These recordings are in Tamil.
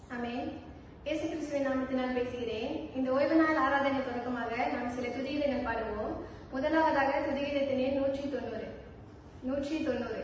ஆமென் இயேசு கிறிஸ்துவின் நாமத்தினால் பேசுகிறேன் இந்த ஓய்வு நாள் ஆராதனை தொடக்கமாக நாம் சில துதிகீதங்கள் பாடுவோம் முதலாவதாக துதிகீதத்தினே நூற்றி தொண்ணூறு நூற்றி தொண்ணூறு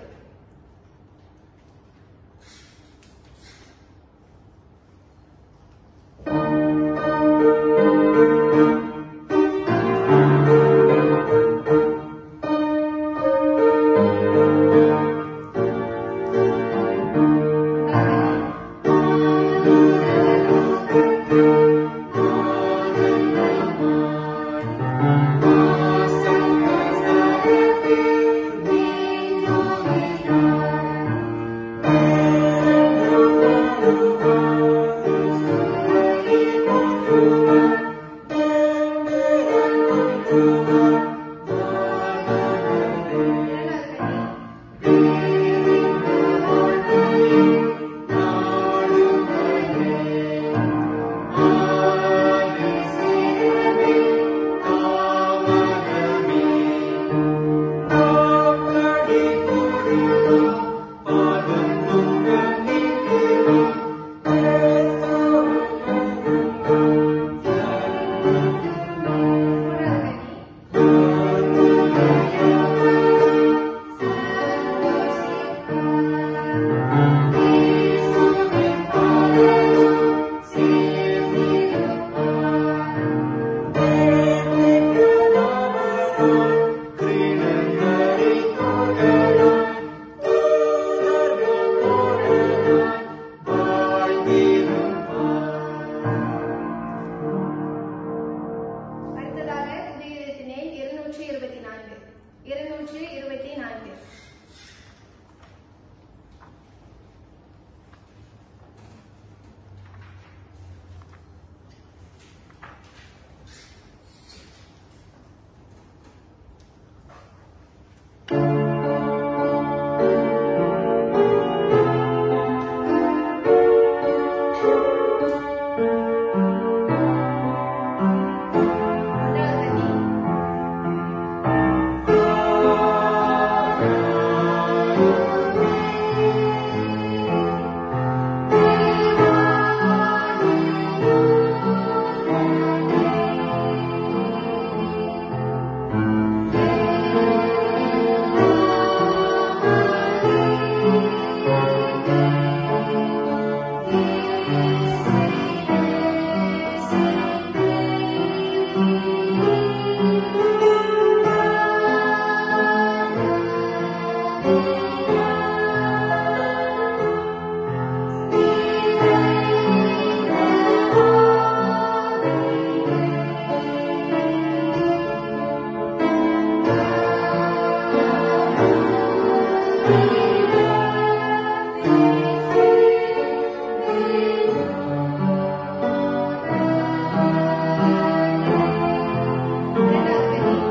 அடுத்ததாக துதிகீதத்தினே இருநூற்றி இருபத்தி நான்கு இருநூற்றி இருபத்தி நான்கு முதலாவது இரண்டாவது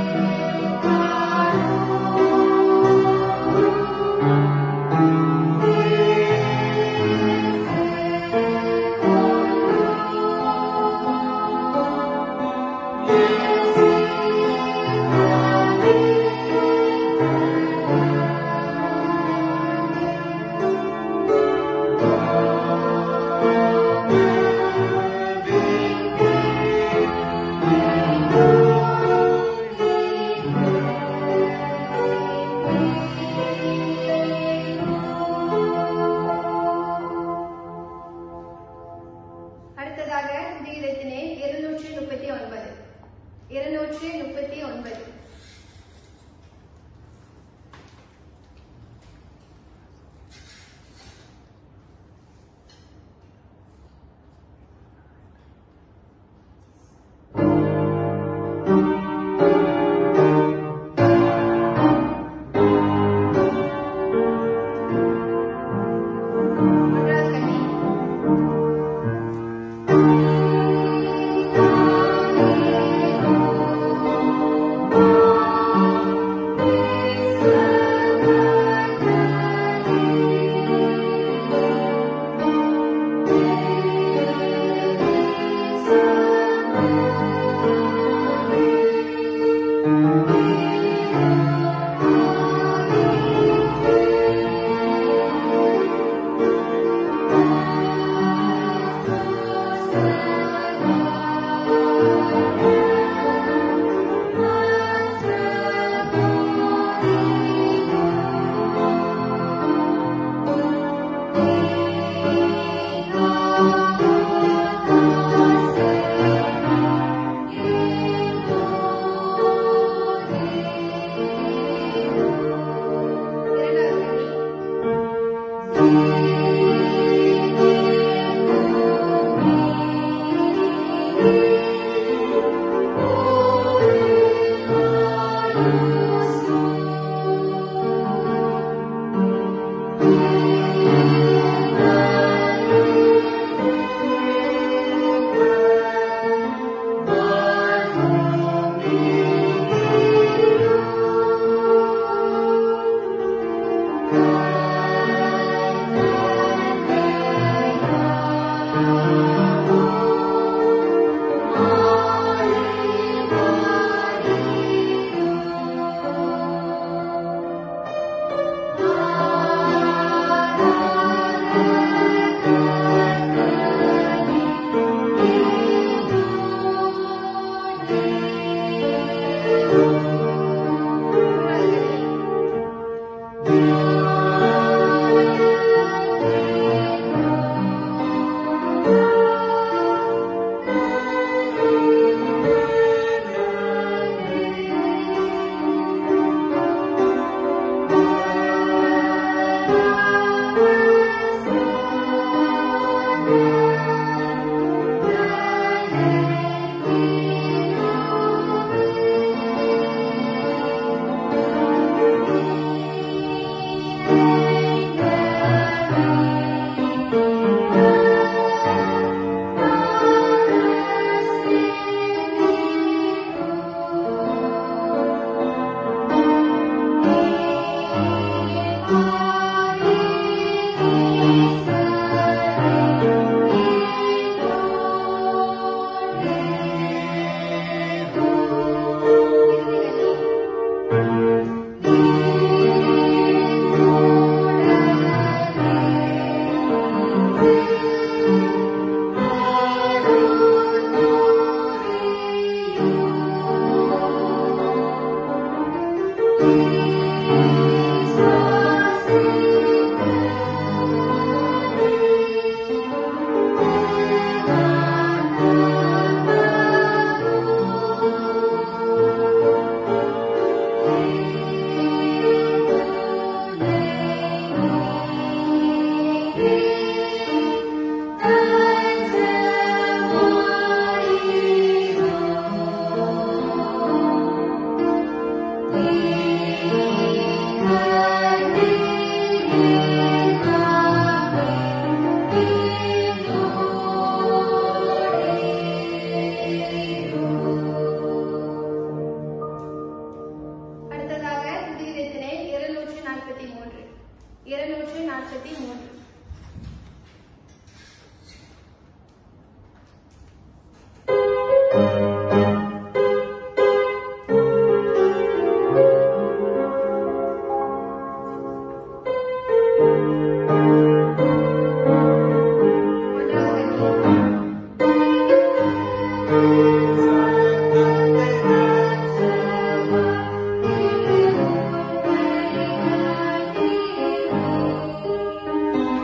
Thank Thank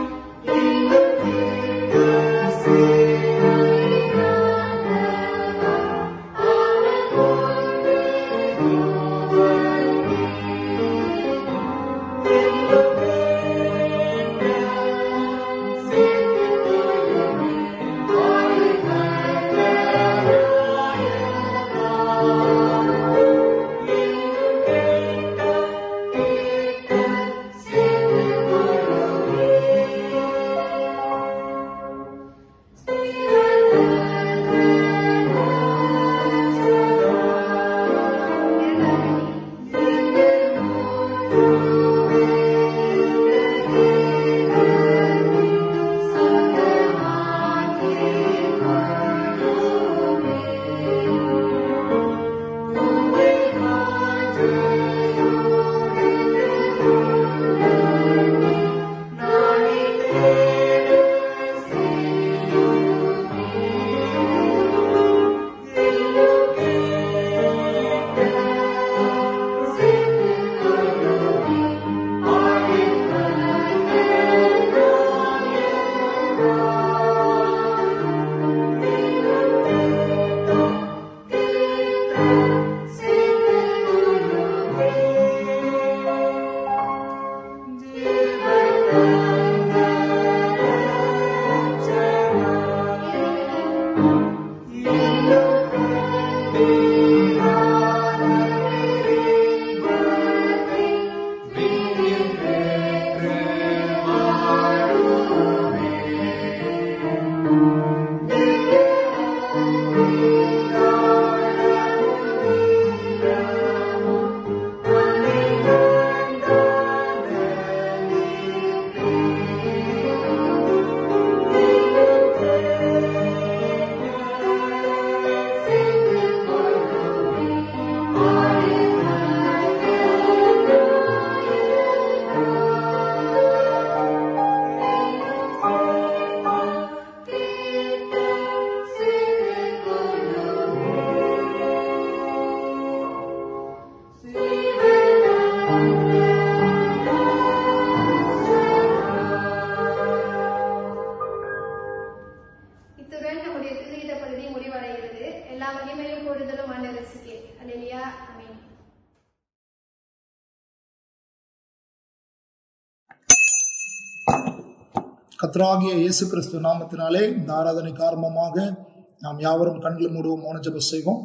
கத்ராகிய இயேசு கிறிஸ்து நாமத்தினாலே இந்த ஆராதனை காரணமாக நாம் யாவரும் கண்கள் மூடுவோம் மௌன ஜெபம் செய்வோம்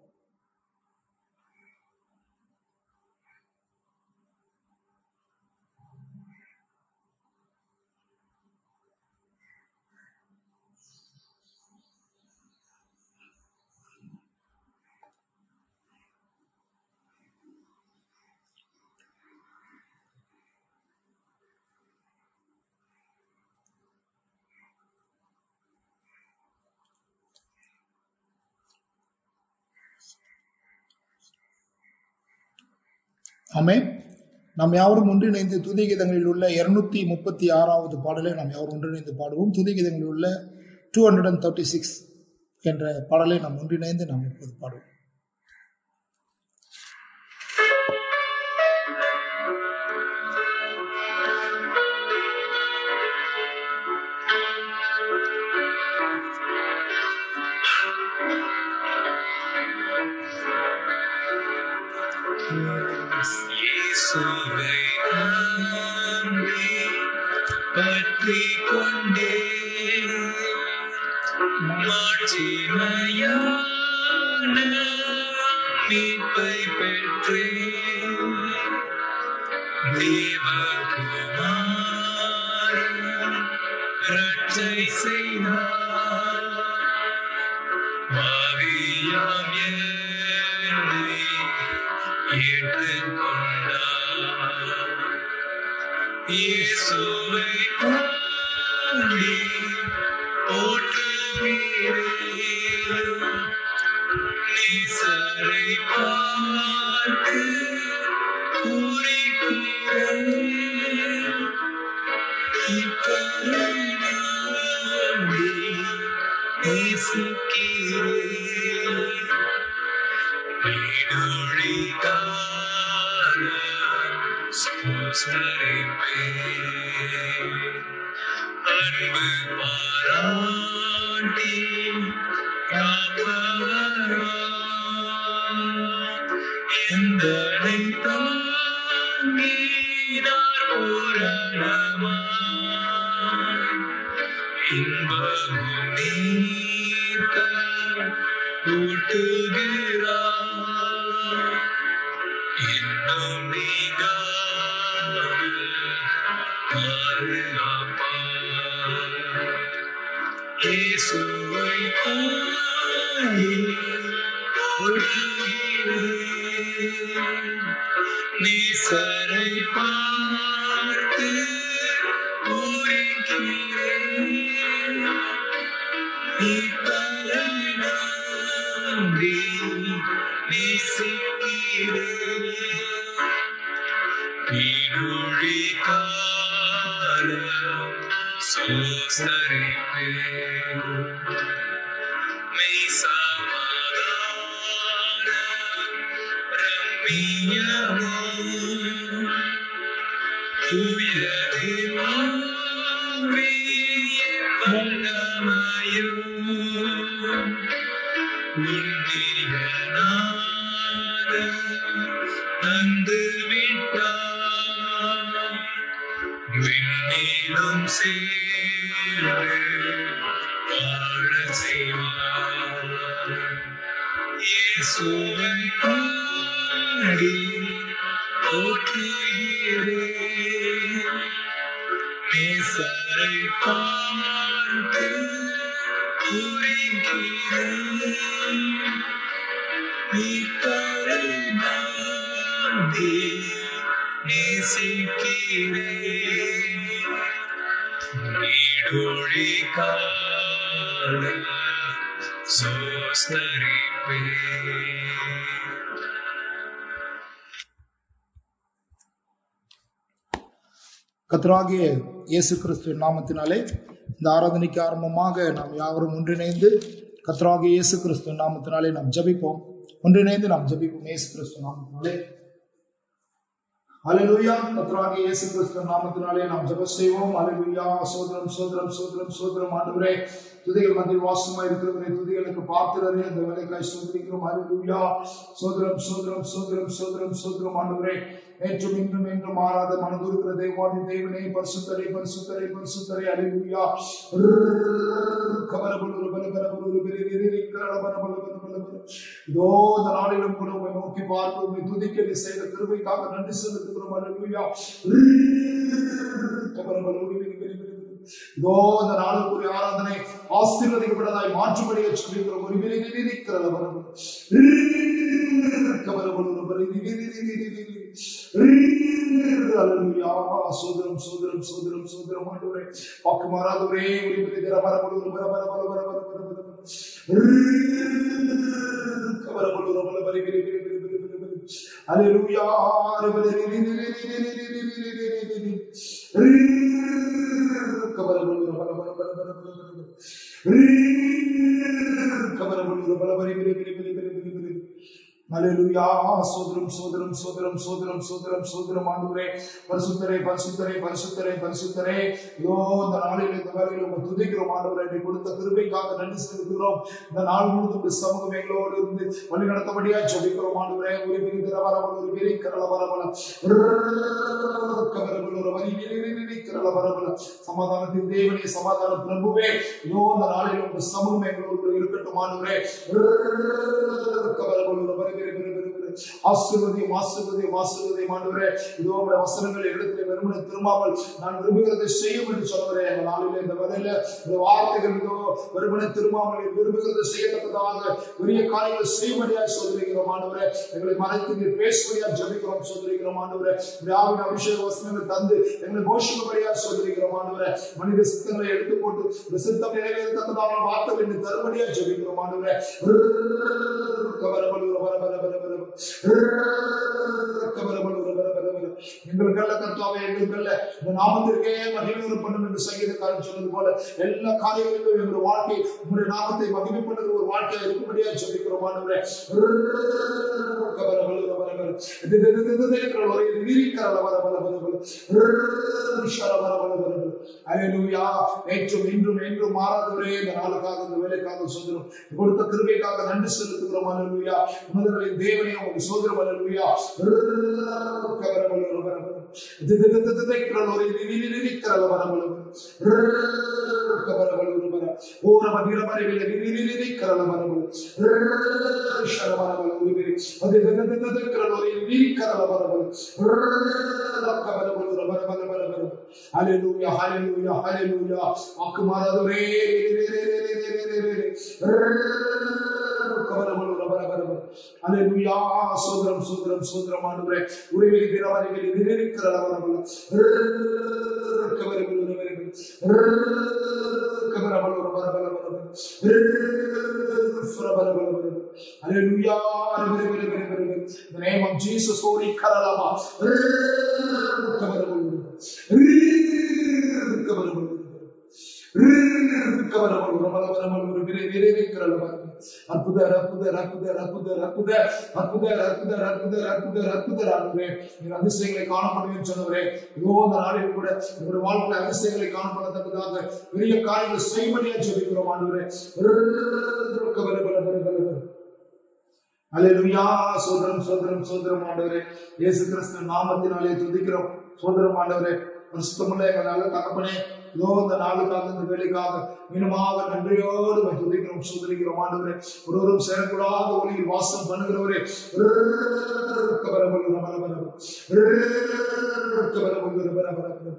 ஆமே நாம் யாவரும் ஒன்றிணைந்து துதிகீதங்களில் உள்ள இருநூத்தி முப்பத்தி ஆறாவது பாடலை நாம் யாவரும் ஒன்றிணைந்து பாடுவோம் துதிகீதங்களில் உள்ள two hundred and thirty six என்ற பாடலை நாம் ஒன்றிணைந்து நாம் இப்போது பாடுவோம் இயேசுவை நம்பி பற்றிக் கொண்டே மாட்சிமையான மீட்பை பெற்றேன் தேவகுமாரன் ரட்சை செய்தார் பாவியாம் என்னை ஏற்றுக்கொண்டார் இயேசுவை பாடி போற்றுகிறேன் நேசரை பார்த்து பூரிக்கிறேன் இப்பரை நம்பி நேசிக்கிறேன் அன்பு பாராட்டி காப்பவரா எந்தனை தாங்கினார் பூரணமா இன்பமும் நீர்க்க ஊட்டுகிறார் இன்னும் நீங்காமல் பாதுகாப்பார் இயேசுவை பாடி போற்றுகிறேன். நேசரை பார்த்து பூரிக்கிறேன் இப்பரை நம்பி நேசிக்கிறேன். இருளி காலம் சோசரிப்பேன். மெய் சமாதானம் ரம்மியமும் உயர்வு வாழ்வின் வல்லமையும் உன்னியனாக தந்து விட்டார் விண்ணிலும் சேர்ந்து வாழ செய்வார் இயேசுவை பாடி போற்றுகிறேன் நேசரை பார்த்து குறிக்கிறேன் மீட்பரை நம்பி நேசிக்கிறேன் நீடொழி கால சோஸ்தரிப்பேன் கத்தராகிய இயேசு கிறிஸ்துவின் நாமத்தினாலே இந்த ஆராதனைக்கு ஆரம்பமாக நாம் யாவரும் ஒன்றிணைந்து கத்தராகிய இயேசு கிறிஸ்துவின் நாமத்தினாலே நாம் ஜெபிப்போம் ஒன்றிணைந்து நாம் ஜெபிப்போம் இயேசு கிறிஸ்து நாமத்தினாலே அலையா கத்தராகிய இயேசு கிறிஸ்து நாமத்தினாலே நாம் ஜெபம் செய்வோம் அலையா சோதரம் சோதரம் சோதரம் சோதரம் ஆண்டவரே துதிகள் மத்தியில் வாசமா இருக்கிறவரே துதிகளுக்கு பாத்திரரே இந்த வேலைக்காய் சோதரிக்கிறோம் அலையா சோதரம் சோதரம் சோதரம் சோதரம் சோதரம் ஆண்டவரே நேற்றும் இன்றும் என்றும் மாறாத மனதுருக்கிற தேவாதி தேவனே பரிசுத்தரை பரிசுத்தரை பரிசுத்தரை அலிலுயா கபரபுலு பலபரபுலு இதோ இந்த நாளிலும் கூட உம்மை நோக்கி பார்த்து உம்மை துதிக்க நீ செய்த கிருபைக்காக நன்றி செலுத்துகிறோம் அலிலுயா கபரபுலு இதோ இந்த நாளுக்குரிய ஆராதனை ஆசீர்வதிக்கப்பட்டதாய் மாற்றுபடிய சொல்லிக்கிறோம் ஒரு விரி இருக்கிறத வரவு சோதரம் சோதரம் சோதரம் சோதரம் ஆண்டவரே வாக்கு மாறாதவரே ஒரு விரி தர வரபடு வர வர வர வர வர வர வர கவரபடு வர வர விரி விரி விரி விரி விரி விரி Hallelujah. Hallelujah. சோதரம் சோதரம் சோதரம் சோதரம் சோதரம் சோதரம் ஆண்டவரே பரிசுத்தரே பரிசுத்தரே பரிசுத்தரே பரிசுத்தரே இதோ இந்த நாளில் இந்த வேலையில் உங்க துதிக்கிறோம் ஆண்டவரே நீ கொடுத்த கிருபைக்காக நன்றி செலுத்துகிறோம் இந்த நாள் முழுவதும் உங்க சமூகம் எங்களோடு இருந்து வழி நடத்தபடியா ஜெபிக்கிறோம் ஆண்டவரே ஒரு விரிதிர வரவல் ஒரு விரி கரள வரவல கவரவல் ஒரு வரி விரி விரி விரி கரள வரவல சமாதானத்தின் தேவனே சமாதான பிரபுவே இதோ இந்த நாளில் உங்க சமூகம் எங்களோடு இருக்கட்டும் ஆண்டவரே கவரவல் ஒரு வரி விரி விரி விரி விரி ஆசீர்வதியும் ஆசீர்வதியும் ஆசீர்வதியும் ஆண்டவரே இதோ உங்களுடைய வசனங்களை எடுத்து வெறுமனை திரும்பாமல் நான் விரும்புகிறதை செய்யும் என்று சொல்லுகிறேன் எங்கள் நாளிலே இந்த வேலையில இந்த வார்த்தைகள் இதோ வெறுமனை திரும்பாமல் நீர் விரும்புகிறதை செய்யத்தக்கதாக பெரிய காரியங்களை செய்யும்படியாக சொல்லிருக்கிறோம் ஆண்டவரே எங்களை மறைத்து நீர் பேசும்படியாக ஜபிக்கிறோம் சொல்லிருக்கிறோம் ஆண்டவரே வியாவின் அபிஷேக வசனங்களை தந்து எங்களை கோஷிக்கும்படியாக சொல்லிருக்கிறோம் ஆண்டவரே மனித சித்தங்களை எடுத்து போட்டு இந்த சித்தம் நிறைவேறத்தக்கதாக வார்த்தைகள் நீர் தரும்படியாக ஜபிக்கிறோம் ஆண்டவரே கவரபலு வர வர வர வர எங்களுக்கல்ல கர்த்தாவே எங்களுக்கல்ல இந்த நாமத்திற்கே மகிழ்வு பண்ணும் என்று சங்கீதக்காரன் சொன்னது போல எல்லா காரியங்களிலும் எங்களுடைய வாழ்க்கை உங்களுடைய நாமத்தை மகிமைப்படுகிற ஒரு வாழ்க்கையை இருக்கும்படியா சொல்லிக்கிறோம் ஆண்டவரே நேற்றும் இன்றும் என்றும் மாறாதவரே இந்த நாளுக்காக இந்த வேலைக்காக சொல்கிறோம் கொடுத்த கிருபைக்காக நன்றி செலுத்துகிறோம் அலுவயா உணர்வுகளின் தேவனே உங்களுக்கு சோதரம் அலுவயா Hallelujah, hallelujah, hallelujah. வாக்கு மாறாதவரே Hallelujah. சோதரம் சோதரம் சோதரம் ஆண்டவரே உரிமையை திரவரிகளை நிறைவேற்கிற வரவல்ல Hallelujah. The name of Jesus, Holy Karalama. அற்புத அற்புத அற்புத அற்புத அற்புத அற்புத அற்புத அற்புத அற்புத அற்புத ஆண்டவரே நீங்க அதிசயங்களை காணப்படுவேன் சொன்னவரே இதோ அந்த நாளில் கூட உங்களுடைய வாழ்க்கை அதிசயங்களை காணப்படத்தக்கதாக பெரிய காரியங்களை செய்வடியா சொல்லிக்கிறோம் ஆண்டவரே அலையா சோதரம் சோதரம் சோதரம் ஆண்டவரே இயேசு கிறிஸ்து நாமத்தினாலே துதிக்கிறோம் சோதரம் ஆண்டவரே பரிசுத்தமுள்ள எங்கள் நல்ல தகப்பனே இதோ இந்த நாளுக்காக இந்த வேலைக்காக மீனமாக நன்றியோடு உம்மை துதிக்கிறோம் சுதரிக்கிறோம் ஆண்டவரே ஒருவரும் சேரக்கூடாத ஒளியில் வாசம் பண்ணுகிறவரே வரவல் வரவல் வரவல் வரவல்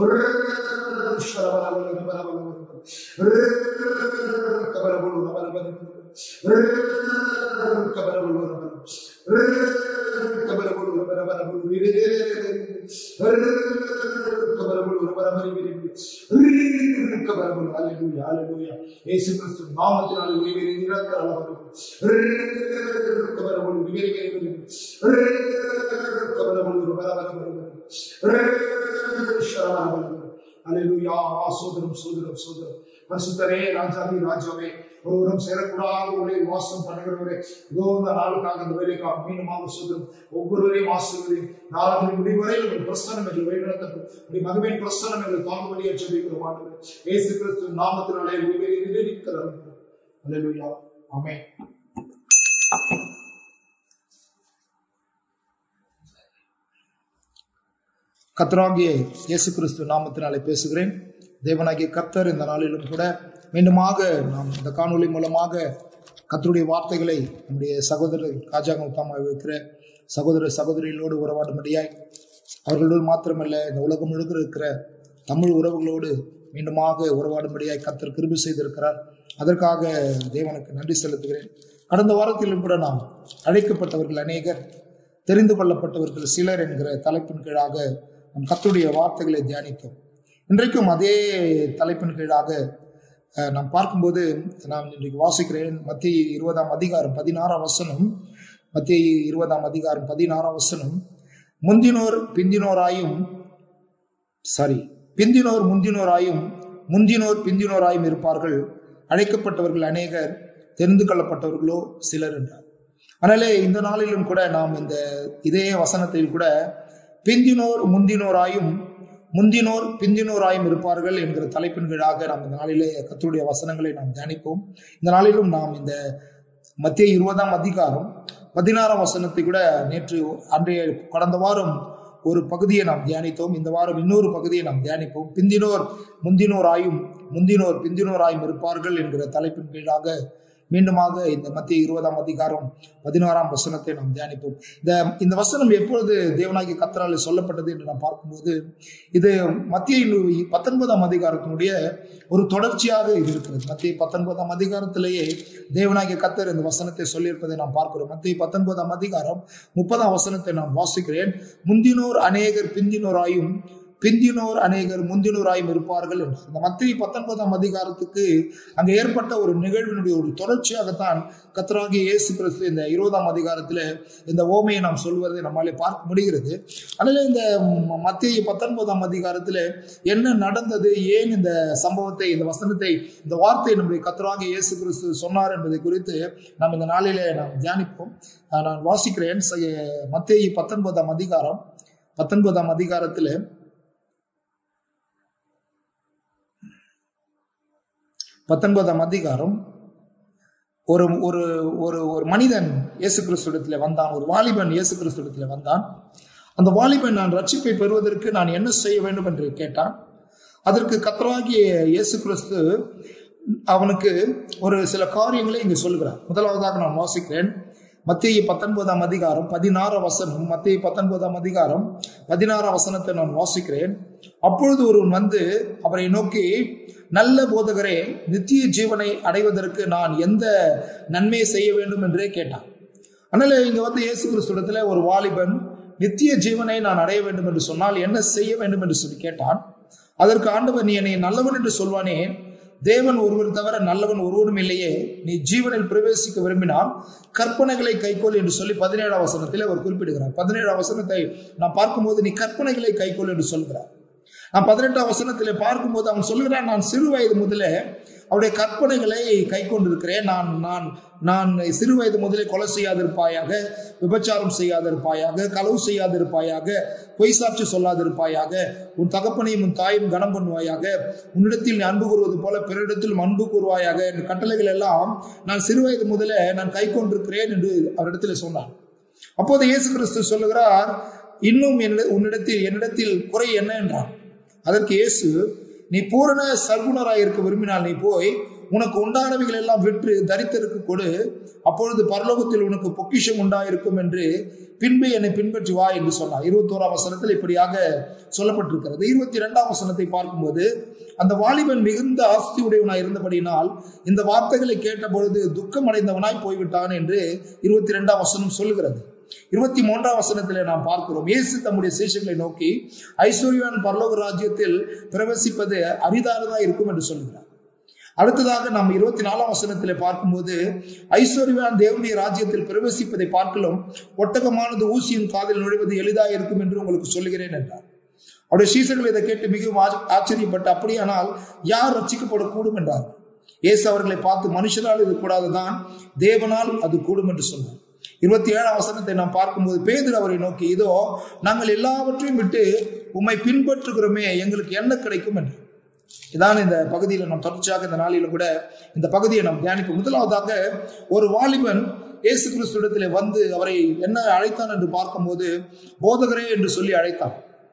இயேசு கிறிஸ்து நாமத்தினாலே உயிரை நிரந்தர அளவு கபரபுல் விவேக கபரபுல் வரவர அலையா சோதரம் சோதரம் சோதரம் பரிசுத்தரே ராஜாதி ராஜாவே ஒருவரும் சேரக்கூடாத ஒரே வாசம் பண்ணுகிறவரே இதோ இந்த நாளுக்காக இந்த வேலைக்காக மீனமாக சோதரம் ஒவ்வொருவரையும் ஆசிர்வதையும் நாளாக முடிவரை உங்கள் பிரசனம் என்று வழிநடத்தப்படும் மகவின் பிரசனம் என்று தாங்கும்படியே சொல்லிக்கிறோம் ஆண்டு ஏசு கிறிஸ்து நாமத்தினாலே உயிரை நிலைக்கிறார் அலையா ஆமென் கத்தராகிய இயேசு கிறிஸ்து நாமத்தினாலே பேசுகிறேன் தேவனாகிய கத்தர் இந்த நாளிலும் கூட மீண்டுமாக நாம் இந்த காணொளி மூலமாக கத்தருடைய வார்த்தைகளை நம்முடைய சகோதரர் காஜாங்கத்தாமாக இருக்கிற சகோதர சகோதரிகளோடு உறவாடும்படியாய் அவர்களோடு மாத்திரமல்ல இந்த உலகம் முழுக்க இருக்கிற தமிழ் உறவுகளோடு மீண்டுமாக உறவாடும்படியாய் கத்தர் கிருபி செய்திருக்கிறார் அதற்காக தேவனுக்கு நன்றி செலுத்துகிறேன் கடந்த வாரத்திலும் கூட நாம் அழைக்கப்பட்டவர்கள் அநேகர் தெரிந்து கொள்ளப்பட்டவர்கள் சிலர் என்கிற தலைப்பின் கீழாக நம் கத்துடைய வார்த்தைகளை தியானித்தோம் இன்றைக்கும் அதே தலைப்பின் கீழாக அஹ், நாம் பார்க்கும்போது நான் இன்றைக்கு வாசிக்கிறேன் மத்திய இருபதாம் அதிகாரம் பதினாறாம் வசனம் மத்திய இருபதாம் அதிகாரம் பதினாறாம் வசனம் முந்தினோர் பிந்தினோராயும் சாரி பிந்தினோர் முந்தினோராயும் முந்தினோர் பிந்தினோராயும் இருப்பார்கள் அழைக்கப்பட்டவர்கள் அநேகர் தெரிந்து கொள்ளப்பட்டவர்களோ சிலர் என்றார் அதனாலே இந்த நாளிலும் கூட நாம் இந்த இதே வசனத்தில் கூட பிந்தினோர் முந்தினோராயும் முந்தினோர் பிந்தினோராயும் இருப்பார்கள் என்கிற தலைப்பின் கீழாக நாம் இந்த நாளிலே கர்த்தருடைய வசனங்களை நாம் தியானிப்போம் இந்த நாளிலும் நாம் இந்த மத்திய இருபதாம் அதிகாரம் பதினாறாம் வசனத்தை கூட நேற்று அன்றைய கடந்த வாரம் ஒரு பகுதியை நாம் தியானித்தோம் இந்த வாரம் இன்னொரு பகுதியை நாம் தியானிப்போம் பிந்தினோர் முந்தினோராயும் முந்தினோர் பிந்தினோராயும் இருப்பார்கள் என்கிற தலைப்பின் கீழாக மீண்டுமாக இந்த மத்திய இருபதாம் அதிகாரம் பதினாறாம் வசனத்தை நாம் தியானிப்போம் இந்த இந்த வசனம் எப்பொழுது தேவனாகிய கத்தரால் சொல்லப்பட்டது என்று நாம் பார்க்கும்போது இது மத்திய பத்தொன்பதாம் அதிகாரத்தினுடைய ஒரு தொடர்ச்சியாக இது இருக்கிறது மத்திய பத்தொன்பதாம் அதிகாரத்திலேயே தேவனாகிய கத்தர் இந்த வசனத்தை சொல்லியிருப்பதை நாம் பார்க்கிறோம் மத்திய பத்தொன்பதாம் அதிகாரம் முப்பதாம் வசனத்தை நான் வாசிக்கிறேன் முந்தினோர் அநேகர் பிந்தினோராயும் பிந்தினோர் அநேகர் முந்தினோராயும் இருப்பார்கள் என்று இந்த மத்திய பத்தொன்பதாம் அதிகாரத்துக்கு அங்க ஏற்பட்ட ஒரு நிகழ்வினுடைய ஒரு தொடர்ச்சியாகத்தான் கத்தராகிய இயேசு கிறிஸ்து இந்த இருபதாம் அதிகாரத்துல இந்த ஓமையை நாம் சொல்வதை நம்மாலே பார்க்க முடிகிறது அதனால இந்த ம- மத்திய பத்தொன்பதாம் அதிகாரத்துல என்ன நடந்தது ஏன் இந்த சம்பவத்தை இந்த வசனத்தை இந்த வார்த்தையை நம்முடைய கத்தராகிய இயேசு கிறிஸ்து சொன்னார் என்பதை குறித்து நாம் இந்த நாளிலே நாம் தியானிப்போம் ஆஹ் நான் வாசிக்கிறேன் மத்திய பத்தொன்பதாம் அதிகாரம் பத்தொன்பதாம் அதிகாரத்துல பத்தொன்பதாம் அதிகாரம் ஒரு ஒரு ஒரு ஒரு மனிதன் இயேசு கிறிஸ்துவிடத்தில் வந்தான் ஒரு வாலிபன் இயேசு கிறிஸ்துவிடத்தில் வந்தான் அந்த வாலிபன் நான் ரட்சிப்பை பெறுவதற்கு நான் என்ன செய்ய வேண்டும் என்று கேட்டான் அதற்கு கத்தராகிய இயேசு கிறிஸ்து அவனுக்கு ஒரு சில காரியங்களை இங்கு சொல்கிறார் முதலாவதாக நான் வாசிக்கிறேன் மத்திய பத்தொன்பதாம் அதிகாரம் பதினாறாம் வசனம் மத்திய பத்தொன்பதாம் அதிகாரம் பதினாறாம் வசனத்தை நான் வாசிக்கிறேன் அப்பொழுது ஒருவன் வந்து அவரை நோக்கி நல்ல போதகரே நித்திய ஜீவனை அடைவதற்கு நான் எந்த நன்மையை செய்ய வேண்டும் என்றே கேட்டான் அதனால இங்க வந்து இயேசு கிறிஸ்துடத்துல ஒரு வாலிபன் நித்திய ஜீவனை நான் அடைய வேண்டும் என்று சொன்னால் என்ன செய்ய வேண்டும் என்று சொல்லி கேட்டான் அதற்கு ஆண்டவர் நீ என்னை நல்லவன் என்று சொல்வானே தேவன் ஒருவர் தவிர நல்லவன் ஒருவனும் இல்லையே நீ ஜீவனில் பிரவேசிக்க விரும்பினால் கற்பனைகளை கைக்கொள் என்று சொல்லி பதினேழாம் வசனத்தில் அவர் குறிப்பிடுகிறார் பதினேழாம் வசனத்தை நான் பார்க்கும்போது நீ கற்பனைகளை கைக்கொள் என்று சொல்கிறார் நான் பதினெட்டாம் வசனத்திலே பார்க்கும்போது அவன் சொல்கிறான் நான் சிறு வயது முதலே அவருடைய கற்பனைகளை கை கொண்டிருக்கிறேன் நான் நான் நான் சிறு வயது முதலே கொலை செய்யாதிருப்பாயாக விபச்சாரம் செய்யாதிருப்பாயாக களவு செய்யாதிருப்பாயாக பொய் சாட்சி சொல்லாதிருப்பாயாக உன் தகப்பனையும் உன் தாயும் கனம் பண்ணுவாயாக உன்னிடத்தில் நீ அன்பு கூறுவது போல பிறரிடத்திலும் அன்பு கூறுவாயாக என்ற கட்டளைகள் எல்லாம் நான் சிறு வயது முதலே நான் கை கொண்டிருக்கிறேன் என்று அவரிடத்தில் சொன்னான் அப்போது இயேசு கிறிஸ்து சொல்லுகிறார் இன்னும் என்னிட- உன்னிடத்தில் என்னிடத்தில் குறை என்ன என்றான் அதற்கு இயேசு நீ பூரண சர்க்குணராய் இருக்க விரும்பினால் நீ போய் உனக்கு உண்டானவைகள் எல்லாம் விற்று தரித்திற்கு கொடு அப்பொழுது பரலோகத்தில் உனக்கு பொக்கிஷம் உண்டாயிருக்கும் என்று பின்பு என்னை பின்பற்றி வா என்று சொன்னார் இருபத்தோராம் வசனத்தில் இப்படியாக சொல்லப்பட்டிருக்கிறது இருபத்தி இரண்டாம் வசனத்தை பார்க்கும்போது அந்த வாலிபன் மிகுந்த ஆஸ்தி உடையவனாய் இருந்தபடியினால் இந்த வார்த்தைகளை கேட்ட பொழுது துக்கம் அடைந்தவனாய் போய்விட்டான் என்று இருபத்தி இரண்டாம் வசனம் சொல்லுகிறது இருபத்தி மூன்றாம் வசனத்திலே நாம் பார்க்கிறோம் இயேசு தம்முடைய சீஷர்களை நோக்கி ஐஸ்வர்யவான் பரலோக ராஜ்யத்தில் பிரவேசிப்பது அரிதானதா இருக்கும் என்று சொல்கிறார் அடுத்ததாக நாம் இருபத்தி நாலாம் வசனத்திலே பார்க்கும்போது ஐஸ்வர்யவான் தேவனுடைய ராஜ்யத்தில் பிரவேசிப்பதை பார்க்கலும் ஒட்டகமானது ஊசியின் காதில் நுழைவது எளிதாக இருக்கும் என்று உங்களுக்கு சொல்லுகிறேன் என்றார் அவருடைய சீசர்கள் இதை கேட்டு மிகவும் ஆச்ச- ஆச்சரியப்பட்டு அப்படியானால் யார் ரட்சிக்கப்படக்கூடும் என்றார் இயேசு அவர்களை பார்த்து மனுஷரால் இது கூடாதுதான் தேவனால் அது கூடும் என்று சொன்னார் இருபத்தி ஏழாம் வசனத்தை நாம் பார்க்கும்போது பேதர் அவரை நோக்கி இதோ நாங்கள் எல்லாவற்றையும் விட்டு உம்மை பின்பற்றுகிறோமே எங்களுக்கு என்ன கிடைக்கும் என்று இதான் இந்த பகுதியில் நாம் தொடர்ச்சியாக இந்த நாளிலும் கூட இந்த பகுதியை நாம் தியானிப்போம் முதலாவதாக ஒரு வாலிபன் இயேசு கிறிஸ்துவிடத்திலே வந்து அவரை என்ன அழைத்தான் என்று பார்க்கும்போது போதகரே என்று சொல்லி அழைத்தான்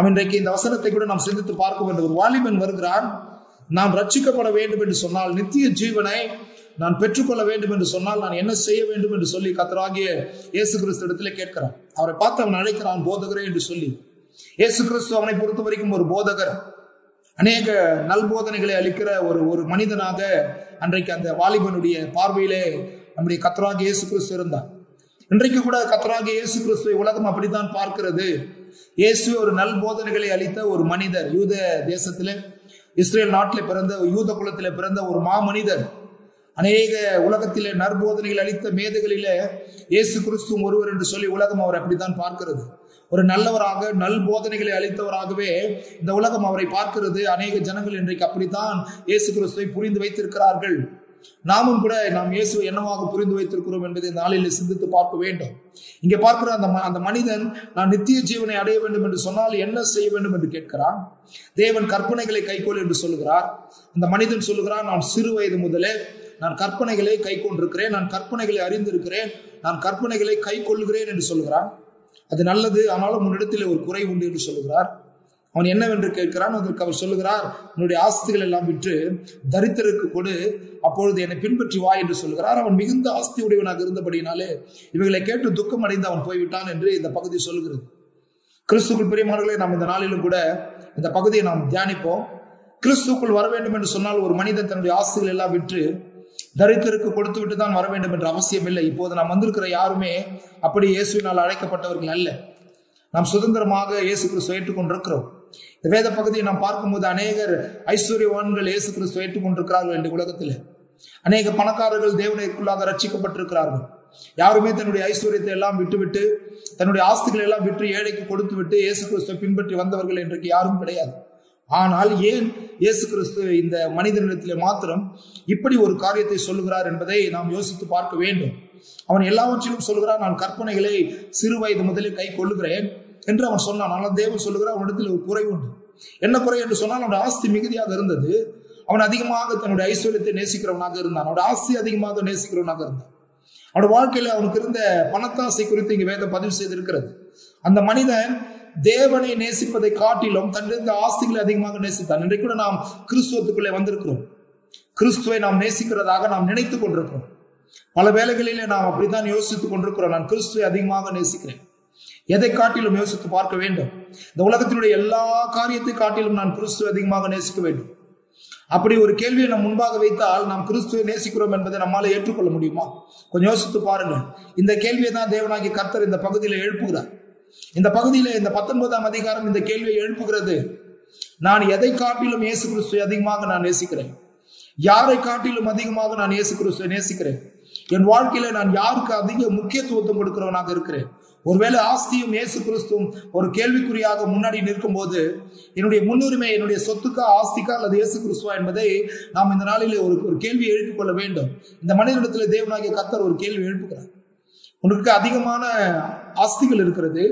அவன் இன்றைக்கு இந்த வசனத்தை கூட நாம் சிந்தித்து பார்க்க வேண்டும் ஒரு வாலிபன் வருகிறான் நான் ரட்சிக்கப்பட வேண்டும் என்று சொன்னால் நித்திய ஜீவனை நான் பெற்றுக்கொள்ள வேண்டும் என்று சொன்னால் நான் என்ன செய்ய வேண்டும் என்று சொல்லி கத்தராகிய இயேசு கிறிஸ்து இடத்துல கேட்கிறான் அவரை பார்த்து அவன் அழைக்கிறான் போதகரே என்று சொல்லி இயேசு கிறிஸ்து அவனை பொறுத்த வரைக்கும் ஒரு போதகர் அநேக நல்போதனைகளை அளிக்கிற ஒரு ஒரு மனிதனாக அன்றைக்கு அந்த வாலிபனுடைய பார்வையிலே நம்முடைய கத்தராகிய இயேசு கிறிஸ்து இருந்தார் இன்றைக்கு கூட கத்தராகிய இயேசு கிறிஸ்துவை உலகம் அப்படித்தான் பார்க்கிறது இயேசு ஒரு நல் போதனைகளை அளித்த ஒரு மனிதர் யூத தேசத்திலே இஸ்ரேல் நாட்டிலே பிறந்த யூத குலத்திலே பிறந்த ஒரு மாமனிதர் அநேக உலகத்திலே நற்போதனைகள் அளித்த மேதைகளிலே இயேசு கிறிஸ்துவும் ஒருவர் என்று சொல்லி உலகம் அவர் அப்படித்தான் பார்க்கிறது ஒரு நல்லவராக நல் போதனைகளை அளித்தவராகவே இந்த உலகம் அவரை பார்க்கிறது அநேக ஜனங்கள் இன்றைக்கு அப்படித்தான் இயேசு கிறிஸ்துவை புரிந்து வைத்திருக்கிறார்கள் நாமும் கூட நாம் இயேசுவை என்னவாக புரிந்து வைத்திருக்கிறோம் என்பதை இந்த நாளில் சிந்தித்து பார்க்க வேண்டும் இங்கே பார்க்கிற அந்த ம- அந்த மனிதன் நான் நித்திய ஜீவனை அடைய வேண்டும் என்று சொன்னால் என்ன செய்ய வேண்டும் என்று கேட்கிறான் தேவன் கற்பனைகளை கைக்கொள் என்று சொல்லுகிறார் அந்த மனிதன் சொல்லுகிறான் நான் சிறு வயது முதலே நான் கற்பனைகளை கை கொண்டிருக்கிறேன் நான் கற்பனைகளை அறிந்திருக்கிறேன் நான் கற்பனைகளை கை கொள்ளுகிறேன் என்று சொல்லுகிறான் அது நல்லது ஆனாலும் உன்னிடத்தில் ஒரு குறை உண்டு என்று சொல்லுகிறார் அவன் என்னவென்று கேட்கிறான் அதற்கு அவர் சொல்லுகிறார் உன்னுடைய ஆஸ்திகள் எல்லாம் விற்று தரித்திரருக்கு கொடு அப்பொழுது என்னை பின்பற்றி வா என்று சொல்லுகிறார் அவன் மிகுந்த ஆஸ்தி உடையவனாக இருந்தபடியினாலே இவைகளை கேட்டு துக்கம் அடைந்து அவன் போய்விட்டான் என்று இந்த பகுதி சொல்லுகிறது கிறிஸ்துக்குள் பிரியமானவர்களே நாம் இந்த நாளிலும் கூட இந்த பகுதியை நாம் தியானிப்போம் கிறிஸ்துக்குள் வர வேண்டும் என்று சொன்னால் ஒரு மனிதன் தன்னுடைய ஆஸ்திகள் எல்லாம் விற்று தரித்திற்கு கொடுத்து விட்டு தான் வர வேண்டும் என்ற அவசியம் இல்லை இப்போது நாம் வந்திருக்கிற யாருமே அப்படி இயேசுவினால் அழைக்கப்பட்டவர்கள் அல்ல நாம் சுதந்திரமாக இயேசு கிறிஸ்து ஏற்றுக்கொண்டிருக்கிறோம் இந்த வேத பகுதியை நாம் பார்க்கும்போது அநேகர் ஐஸ்வர்யவான்கள் இயேசு கிறிஸ்து ஏற்றுக்கொண்டிருக்கிறார்கள் இந்த உலகத்தில் அநேக பணக்காரர்கள் தேவனுக்குள்ளாக ரட்சிக்கப்பட்டிருக்கிறார்கள் யாருமே தன்னுடைய ஐஸ்வர்யத்தை எல்லாம் விட்டுவிட்டு தன்னுடைய ஆஸ்திகளை எல்லாம் விட்டு ஏழைக்கு கொடுத்து விட்டு இயேசு கிறிஸ்துவை பின்பற்றி வந்தவர்கள் இன்றைக்கு யாரும் கிடையாது ஆனால் ஏன் இயேசு கிறிஸ்து இந்த மனிதனிடத்திலே மாத்திரம் இப்படி ஒரு காரியத்தை சொல்லுகிறார் என்பதை நாம் யோசித்து பார்க்க வேண்டும் அவன் எல்லாவற்றிலும் சொல்லுகிறான் நான் கற்பனைகளை சிறு வயது முதலில் கை கொள்ளுகிறேன் என்று அவன் சொன்னான் ஆனால் தேவன் சொல்லுகிறார் அவனிடத்தில் ஒரு குறை உண்டு என்ன குறை என்று சொன்னால் அவனுடைய ஆஸ்தி மிகுதியாக இருந்தது அவன் அதிகமாக தன்னுடைய ஐஸ்வர்யத்தை நேசிக்கிறவனாக இருந்தான் அவனுடைய ஆஸ்தி அதிகமாக நேசிக்கிறவனாக இருந்தான் அவனுடைய வாழ்க்கையில அவனுக்கு இருந்த பணத்தாசை குறித்து இங்கு வேதம் பதிவு செய்திருக்கிறது அந்த மனிதன் தேவனை நேசிப்பதை காட்டிலும் தன்னிருந்த ஆஸ்திகளை அதிகமாக நேசித்தான் இன்றைக்கு கூட நாம் கிறிஸ்துவத்துக்குள்ளே வந்திருக்கிறோம் கிறிஸ்துவை நாம் நேசிக்கிறதாக நாம் நினைத்துக் கொண்டிருக்கிறோம் பல வேளைகளிலே நாம் அப்படித்தான் யோசித்துக் கொண்டிருக்கிறோம் நான் கிறிஸ்துவை அதிகமாக நேசிக்கிறேன் எதை காட்டிலும் யோசித்து பார்க்க வேண்டும் இந்த உலகத்தினுடைய எல்லா காரியத்தை காட்டிலும் நான் கிறிஸ்துவை அதிகமாக நேசிக்க வேண்டும் அப்படி ஒரு கேள்வியை நம் முன்பாக வைத்தால் நாம் கிறிஸ்துவை நேசிக்கிறோம் என்பதை நம்மால ஏற்றுக்கொள்ள முடியுமா கொஞ்சம் யோசித்து பாருங்கள் இந்த கேள்வியை தான் தேவனாகி கர்த்தர் இந்த பகுதியில் எழுப்புகிறார் இந்த பகுதியில இந்த பத்தொன்பதாம் அதிகாரம் இந்த கேள்வியை எழுப்புகிறது நான் எதை காட்டிலும் இயேசு கிறிஸ்துவை அதிகமாக நான் நேசிக்கிறேன் யாரை காட்டிலும் அதிகமாக நான் இயேசு கிறிஸ்துவை நேசிக்கிறேன் என் வாழ்க்கையில நான் யாருக்கு அதிக முக்கியத்துவம் கொடுக்கிறவனாக இருக்கிறேன் ஒருவேளை ஆஸ்தியும் இயேசு கிறிஸ்துவும் ஒரு கேள்விக்குறியாக முன்னாடி நிற்கும் போது என்னுடைய முன்னுரிமை என்னுடைய சொத்துக்கா ஆஸ்திக்கா அல்லது இயேசு கிறிஸ்துவா என்பதை நாம் இந்த நாளிலே ஒரு ஒரு கேள்வியை எழுப்பிக் கொள்ள வேண்டும் இந்த மனிதனிடத்தில் தேவனாகிய கத்தர் ஒரு கேள்வி எழுப்புகிறார் உனக்கு அதிகமான ஆஸ்திகள் இருக்கிறது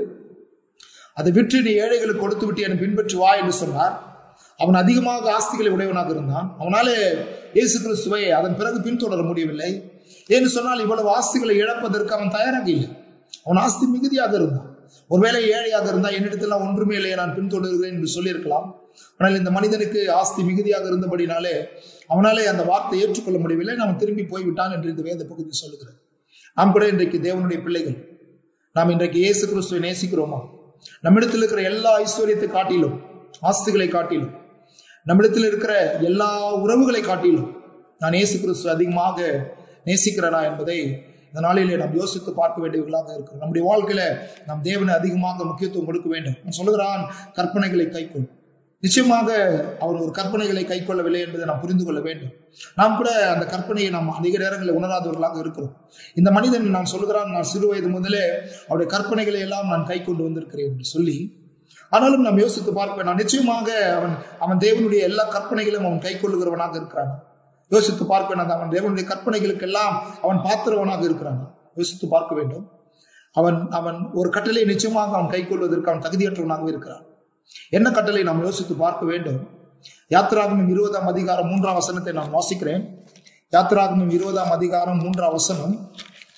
அதை விற்று நீ ஏழைகளுக்கு கொடுத்து விட்டு என்னை பின்பற்றி வா என்று சொன்னார் அவன் அதிகமாக ஆஸ்திகளை உடையவனாக இருந்தான் அவனாலே இயேசு கிறிஸ்துவை அதன் பிறகு பின்தொடர முடியவில்லை ஏன்னு சொன்னால் இவ்வளவு ஆஸ்திகளை இழப்பதற்கு அவன் தயாராக இல்லை அவன் ஆஸ்தி மிகுதியாக இருந்தான் ஒருவேளை ஏழையாக இருந்தால் என்னிடத்தில் ஒன்றுமே இல்லையே நான் பின்தொடர்கிறேன் என்று சொல்லியிருக்கலாம் ஆனால் இந்த மனிதனுக்கு ஆஸ்தி மிகுதியாக இருந்தபடினாலே அவனாலே அந்த வார்த்தை ஏற்றுக்கொள்ள முடியவில்லை நாம் திரும்பி போய்விட்டான் என்று இந்த வேத பகுதி சொல்லுகிறது நாம் கூட இன்றைக்கு தேவனுடைய பிள்ளைகள் நாம் இன்றைக்கு இயேசு கிறிஸ்துவை நேசிக்கிறோமா நம்மிடத்தில் இருக்கிற எல்லா ஐஸ்வர்யத்தை காட்டிலும் ஆஸ்திகளை காட்டிலும் நம்மிடத்தில் இருக்கிற எல்லா உறவுகளை காட்டிலும் நான் இயேசு கிறிஸ்து அதிகமாக நேசிக்கிறனா என்பதை இந்த நாளிலே நாம் யோசித்து பார்க்க வேண்டியவர்களாக இருக்கிறோம் நம்முடைய வாழ்க்கையில நாம் தேவனை அதிகமாக முக்கியத்துவம் கொடுக்க வேண்டும் அவன் சொல்லுகிறான் கற்பனைகளை கைக்கொள் நிச்சயமாக அவர் ஒரு கற்பனைகளை கைக்கொள்ளவில்லை என்பதை நாம் புரிந்து கொள்ள வேண்டும் நாம் கூட அந்த கற்பனையை நாம் அதிக நேரங்களில் உணராதவர்களாக இருக்கிறோம் இந்த மனிதன் நான் சொல்லுகிறான் நான் சிறு வயது முதலே அவருடைய கற்பனைகளை எல்லாம் நான் கை கொண்டு வந்திருக்கிறேன் என்று சொல்லி ஆனாலும் நாம் யோசித்து பார்ப்பேன் நான் நிச்சயமாக அவன் அவன் தேவனுடைய எல்லா கற்பனைகளும் அவன் கை கொள்ளுகிறவனாக இருக்கிறான் யோசித்து பார்ப்பேன் அந்த அவன் தேவனுடைய கற்பனைகளுக்கெல்லாம் அவன் பாத்திரவனாக இருக்கிறான் யோசித்து பார்க்க வேண்டும் அவன் அவன் ஒரு கட்டளை நிச்சயமாக அவன் கை கொள்வதற்கு அவன் தகுதியற்றவனாக இருக்கிறான் என்ன கட்டளை நாம் யோசித்து பார்க்க வேண்டும் யாத்திராகமும் இருபதாம் அதிகாரம் மூன்றாம் வசனத்தை நான் வாசிக்கிறேன் யாத்திராகமும் இருபதாம் அதிகாரம் மூன்றாம் வசனம்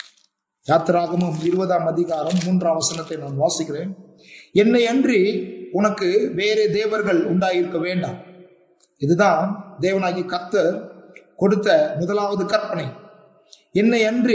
யாத்திராகமும் இருபதாம் அதிகாரம் மூன்றாம் வசனத்தை நான் வாசிக்கிறேன் என்னை அன்றி உனக்கு வேறே தேவர்கள் உண்டாயிருக்க வேண்டாம் இதுதான் தேவனாகி கர்த்தர் கொடுத்த முதலாவது கற்பனை என்னை அன்றி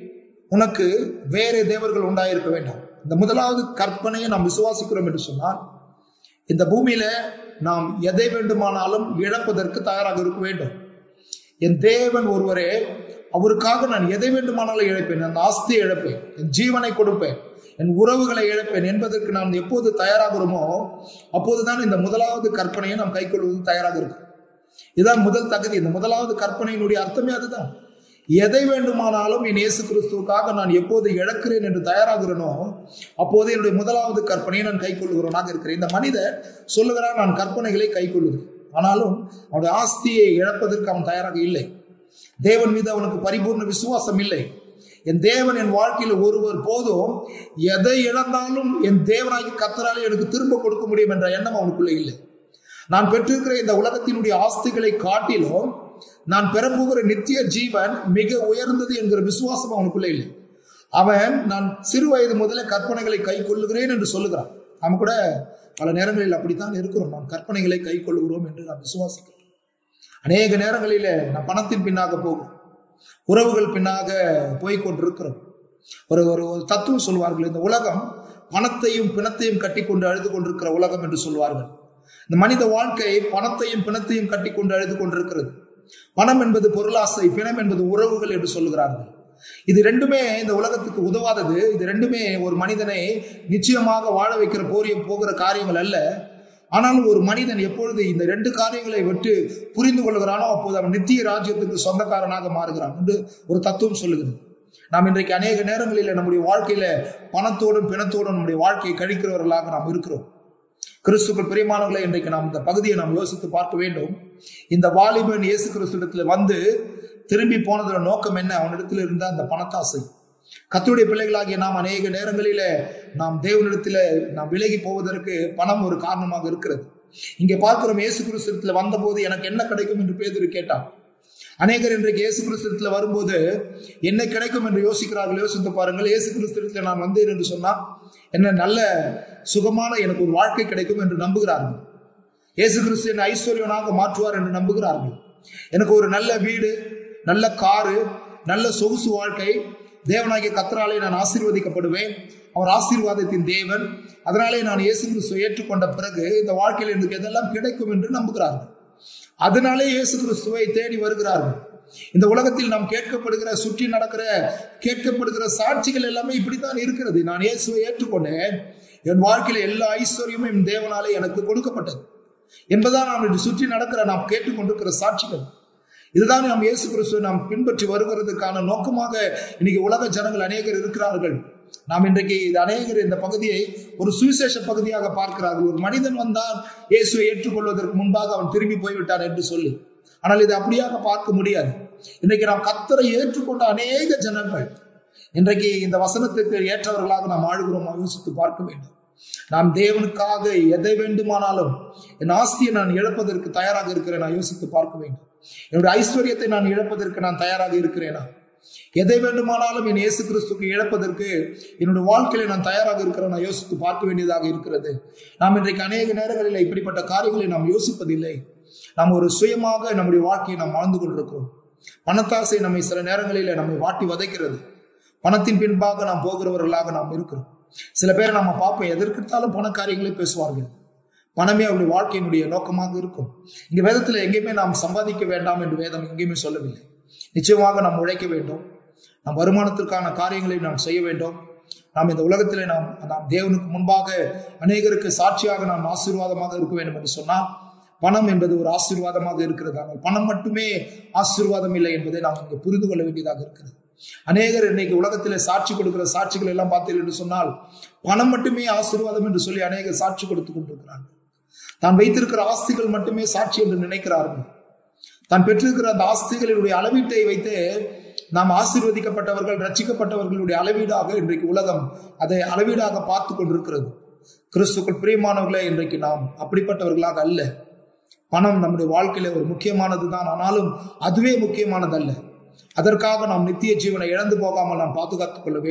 உனக்கு வேறே தேவர்கள் உண்டாயிருக்க வேண்டாம் இந்த முதலாவது கற்பனையை நாம் விசுவாசிக்கிறோம் என்று சொன்னால் இந்த பூமியில நாம் எதை வேண்டுமானாலும் இழப்பதற்கு தயாராக இருக்க வேண்டும் என் தேவன் ஒருவரே அவருக்காக நான் எதை வேண்டுமானாலும் இழப்பேன் அந்த ஆஸ்தியை இழப்பேன் என் ஜீவனை கொடுப்பேன் என் உறவுகளை இழப்பேன் என்பதற்கு நாம் எப்போது தயாராகிறோமோ அப்போதுதான் இந்த முதலாவது கற்பனையை நாம் கைக்கொள்வது தயாராக இருக்கும் இதுதான் முதல் தகுதி இந்த முதலாவது கற்பனையினுடைய அர்த்தமே அதுதான் எதை வேண்டுமானாலும் என் இயேசு கிறிஸ்துவுக்காக நான் எப்போது இழக்கிறேன் என்று தயாராகிறேனோ அப்போது என்னுடைய முதலாவது கற்பனையை நான் கைக்கொள்ளுகிறவனாக இருக்கிறேன் இந்த மனிதன் சொல்லுகிறான் நான் கற்பனைகளை கைக்கொள்ளுகிறேன் ஆனாலும் அவனுடைய ஆஸ்தியை இழப்பதற்கு அவன் தயாராக இல்லை தேவன் மீது அவனுக்கு பரிபூர்ண விசுவாசம் இல்லை என் தேவன் என் வாழ்க்கையில் ஒருவர் போதும் எதை இழந்தாலும் என் தேவனாகி கத்தராலே எனக்கு திரும்ப கொடுக்க முடியும் என்ற எண்ணம் அவனுக்குள்ள இல்லை நான் பெற்றிருக்கிற இந்த உலகத்தினுடைய ஆஸ்திகளை காட்டிலும் நான் பெறப்போகிற நித்திய ஜீவன் மிக உயர்ந்தது என்கிற விசுவாசம் அவனுக்குள்ள இல்லை அவன் நான் சிறு வயது முதல்ல கற்பனைகளை கை கொள்ளுகிறேன் என்று சொல்லுகிறான் அவன் கூட பல நேரங்களில் அப்படித்தான் இருக்கிறோம் நாம் கற்பனைகளை கை கொள்ளுகிறோம் என்று நாம் விசுவாசிக்கிறோம் அநேக நேரங்களில நாம் பணத்தின் பின்னாக போகிறோம் உறவுகள் பின்னாக போய் கொண்டிருக்கிறோம் ஒரு ஒரு ஒரு தத்துவம் சொல்வார்கள் இந்த உலகம் பணத்தையும் பிணத்தையும் கட்டி கொண்டு அழுது கொண்டிருக்கிற உலகம் என்று சொல்வார்கள் இந்த மனித வாழ்க்கை பணத்தையும் பிணத்தையும் கட்டி கொண்டு அழுது கொண்டிருக்கிறது பணம் என்பது பொருளாசை பிணம் என்பது உறவுகள் என்று சொல்லுகிறார்கள் இது ரெண்டுமே இந்த உலகத்துக்கு உதவாதது இது ரெண்டுமே ஒரு மனிதனை நிச்சயமாக வாழ வைக்கிற போரிய போகிற காரியங்கள் அல்ல ஆனாலும் ஒரு மனிதன் எப்பொழுது இந்த ரெண்டு காரியங்களை விட்டு புரிந்து கொள்கிறானோ அப்போது அவன் நித்திய ராஜ்யத்துக்கு சொந்தக்காரனாக மாறுகிறான் என்று ஒரு தத்துவம் சொல்லுகிறது நாம் இன்றைக்கு அநேக நேரங்களில் நம்முடைய வாழ்க்கையில பணத்தோடும் பிணத்தோடும் நம்முடைய வாழ்க்கையை கழிக்கிறவர்களாக நாம் இருக்கிறோம் கிறிஸ்துக்கள் பிரியமானவர்களை இன்றைக்கு நாம் இந்த பகுதியை நாம் யோசித்து பார்க்க வேண்டும் இந்த வாலிபன் இயேசு கிறிஸ்துவிடத்துல வந்து திரும்பி போனதோட நோக்கம் என்ன அவனிடத்தில் இருந்த அந்த பணத்தாசை கத்துடைய பிள்ளைகளாகிய நாம் அநேக நேரங்களில நாம் தேவனிடத்துல நாம் விலகி போவதற்கு பணம் ஒரு காரணமாக இருக்கிறது இங்கே பார்க்கிறோம் இயேசு கிறிஸ்துவத்துல வந்தபோது எனக்கு என்ன கிடைக்கும் என்று பேதுரு கேட்டான் அநேகர் இன்றைக்கு இயேசு கிறிஸ்துவத்துல வரும்போது என்ன கிடைக்கும் என்று யோசிக்கிறார்கள் யோசித்து பாருங்கள் இயேசு கிறிஸ்துவத்துல நான் வந்தேன் என்று சொன்னா என்ன நல்ல சுகமான எனக்கு ஒரு வாழ்க்கை கிடைக்கும் என்று நம்புகிறார்கள் இயேசு கிறிஸ்து என்னை ஐஸ்வர்யனாக மாற்றுவார் என்று நம்புகிறார்கள் எனக்கு ஒரு நல்ல வீடு நல்ல காரு நல்ல சொகுசு வாழ்க்கை தேவனாகிய கத்தராலே நான் ஆசீர்வதிக்கப்படுவேன் அவர் ஆசீர்வாதத்தின் தேவன் அதனாலே நான் இயேசு கிறிஸ்துவை ஏற்றுக்கொண்ட பிறகு இந்த வாழ்க்கையில் எனக்கு எதெல்லாம் கிடைக்கும் என்று நம்புகிறார்கள் அதனாலே இயேசு கிறிஸ்துவை தேடி வருகிறார்கள் இந்த உலகத்தில் நாம் கேட்கப்படுகிற சுற்றி நடக்கிற கேட்கப்படுகிற சாட்சிகள் எல்லாமே இப்படித்தான் இருக்கிறது நான் இயேசுவை ஏற்றுக்கொண்டேன் என் வாழ்க்கையில எல்லா ஐஸ்வர்யமும் என் தேவனாலே எனக்கு கொடுக்கப்பட்டது என்பதான் நாம் இன்று சுற்றி நடக்கிற நாம் கேட்டுக்கொண்டிருக்கிற சாட்சிகள் இதுதான் நாம் இயேசு கிறிஸ்துவை நாம் பின்பற்றி வருகிறதுக்கான நோக்கமாக இன்னைக்கு உலக ஜனங்கள் அநேகர் இருக்கிறார்கள் நாம் இன்றைக்கு இது அநேகர் இந்த பகுதியை ஒரு சுவிசேஷ பகுதியாக பார்க்கிறார்கள் ஒரு மனிதன் வந்தால் இயேசுவை ஏற்றுக்கொள்வதற்கு முன்பாக அவன் திரும்பி போய்விட்டான் என்று சொல்லி ஆனால் இதை அப்படியாக பார்க்க முடியாது இன்றைக்கு நாம் கத்தரை ஏற்றுக்கொண்ட அநேக ஜனங்கள் இன்றைக்கு இந்த வசனத்துக்கு ஏற்றவர்களாக நாம் ஆழுகிறோம் யோசித்து பார்க்க வேண்டும் நாம் தேவனுக்காக எதை வேண்டுமானாலும் என் ஆஸ்தியை நான் இழப்பதற்கு தயாராக இருக்கிறேன் நான் யோசித்து பார்க்க வேண்டும் என்னுடைய ஐஸ்வர்யத்தை நான் இழப்பதற்கு நான் தயாராக இருக்கிறேனா எதை வேண்டுமானாலும் என் இயேசு கிறிஸ்துக்கு இழப்பதற்கு என்னுடைய வாழ்க்கையில நான் தயாராக இருக்கிறேன் நான் யோசித்து பார்க்க வேண்டியதாக இருக்கிறது நாம் இன்றைக்கு அநேக நேரங்களில் இப்படிப்பட்ட காரியங்களை நாம் யோசிப்பதில்லை நாம் ஒரு சுயமாக நம்முடைய வாழ்க்கையை நாம் வாழ்ந்து கொண்டிருக்கிறோம் பணத்தாசை நம்மை சில நேரங்களில் நம்மை வாட்டி வதைக்கிறது பணத்தின் பின்பாக நாம் போகிறவர்களாக நாம் இருக்கிறோம் சில பேரை நம்ம பார்ப்போம் எதற்கெடுத்தாலும் பண காரியங்களை பேசுவார்கள் பணமே அவருடைய வாழ்க்கையினுடைய நோக்கமாக இருக்கும் இங்க வேதத்துல எங்கேயுமே நாம் சம்பாதிக்க வேண்டாம் என்று வேதம் எங்கேயுமே சொல்லவில்லை நிச்சயமாக நாம் உழைக்க வேண்டும் நம் வருமானத்திற்கான காரியங்களை நாம் செய்ய வேண்டும் நாம் இந்த உலகத்திலே நாம் நாம் தேவனுக்கு முன்பாக அநேகருக்கு சாட்சியாக நாம் ஆசீர்வாதமாக இருக்க வேண்டும் என்று சொன்னால் பணம் என்பது ஒரு ஆசீர்வாதமாக இருக்கிறது ஆனால் பணம் மட்டுமே ஆசீர்வாதம் இல்லை என்பதை நாம் இங்கே புரிந்து கொள்ள வேண்டியதாக இருக்கிறது அநேகர் இன்னைக்கு உலகத்திலே சாட்சி கொடுக்கிற சாட்சிகள் எல்லாம் பார்த்தீர்கள் என்று சொன்னால் பணம் மட்டுமே ஆசீர்வாதம் என்று சொல்லி அநேகர் சாட்சி கொடுத்து கொண்டிருக்கிறார்கள் தான் வைத்திருக்கிற ஆஸ்திகள் மட்டுமே சாட்சி என்று நினைக்கிறார்கள் தான் பெற்றிருக்கிற அந்த ஆஸ்திகளினுடைய அளவீட்டை வைத்து நாம் ஆசீர்வதிக்கப்பட்டவர்கள் ரட்சிக்கப்பட்டவர்களுடைய அளவீடாக இன்றைக்கு உலகம் அதை அளவீடாக பார்த்து கொண்டிருக்கிறது கிறிஸ்துக்கள் பிரியமானவர்களே இன்றைக்கு நாம் அப்படிப்பட்டவர்களாக அல்ல பணம் நம்முடைய வாழ்க்கையில ஒரு முக்கியமானது தான் ஆனாலும் அதுவே முக்கியமானதல்ல அதற்காக நாம் நித்திய ஜீவனை இழந்து போகாமல் நாம் பாதுகாத்துக் கொள்ள வேண்டும்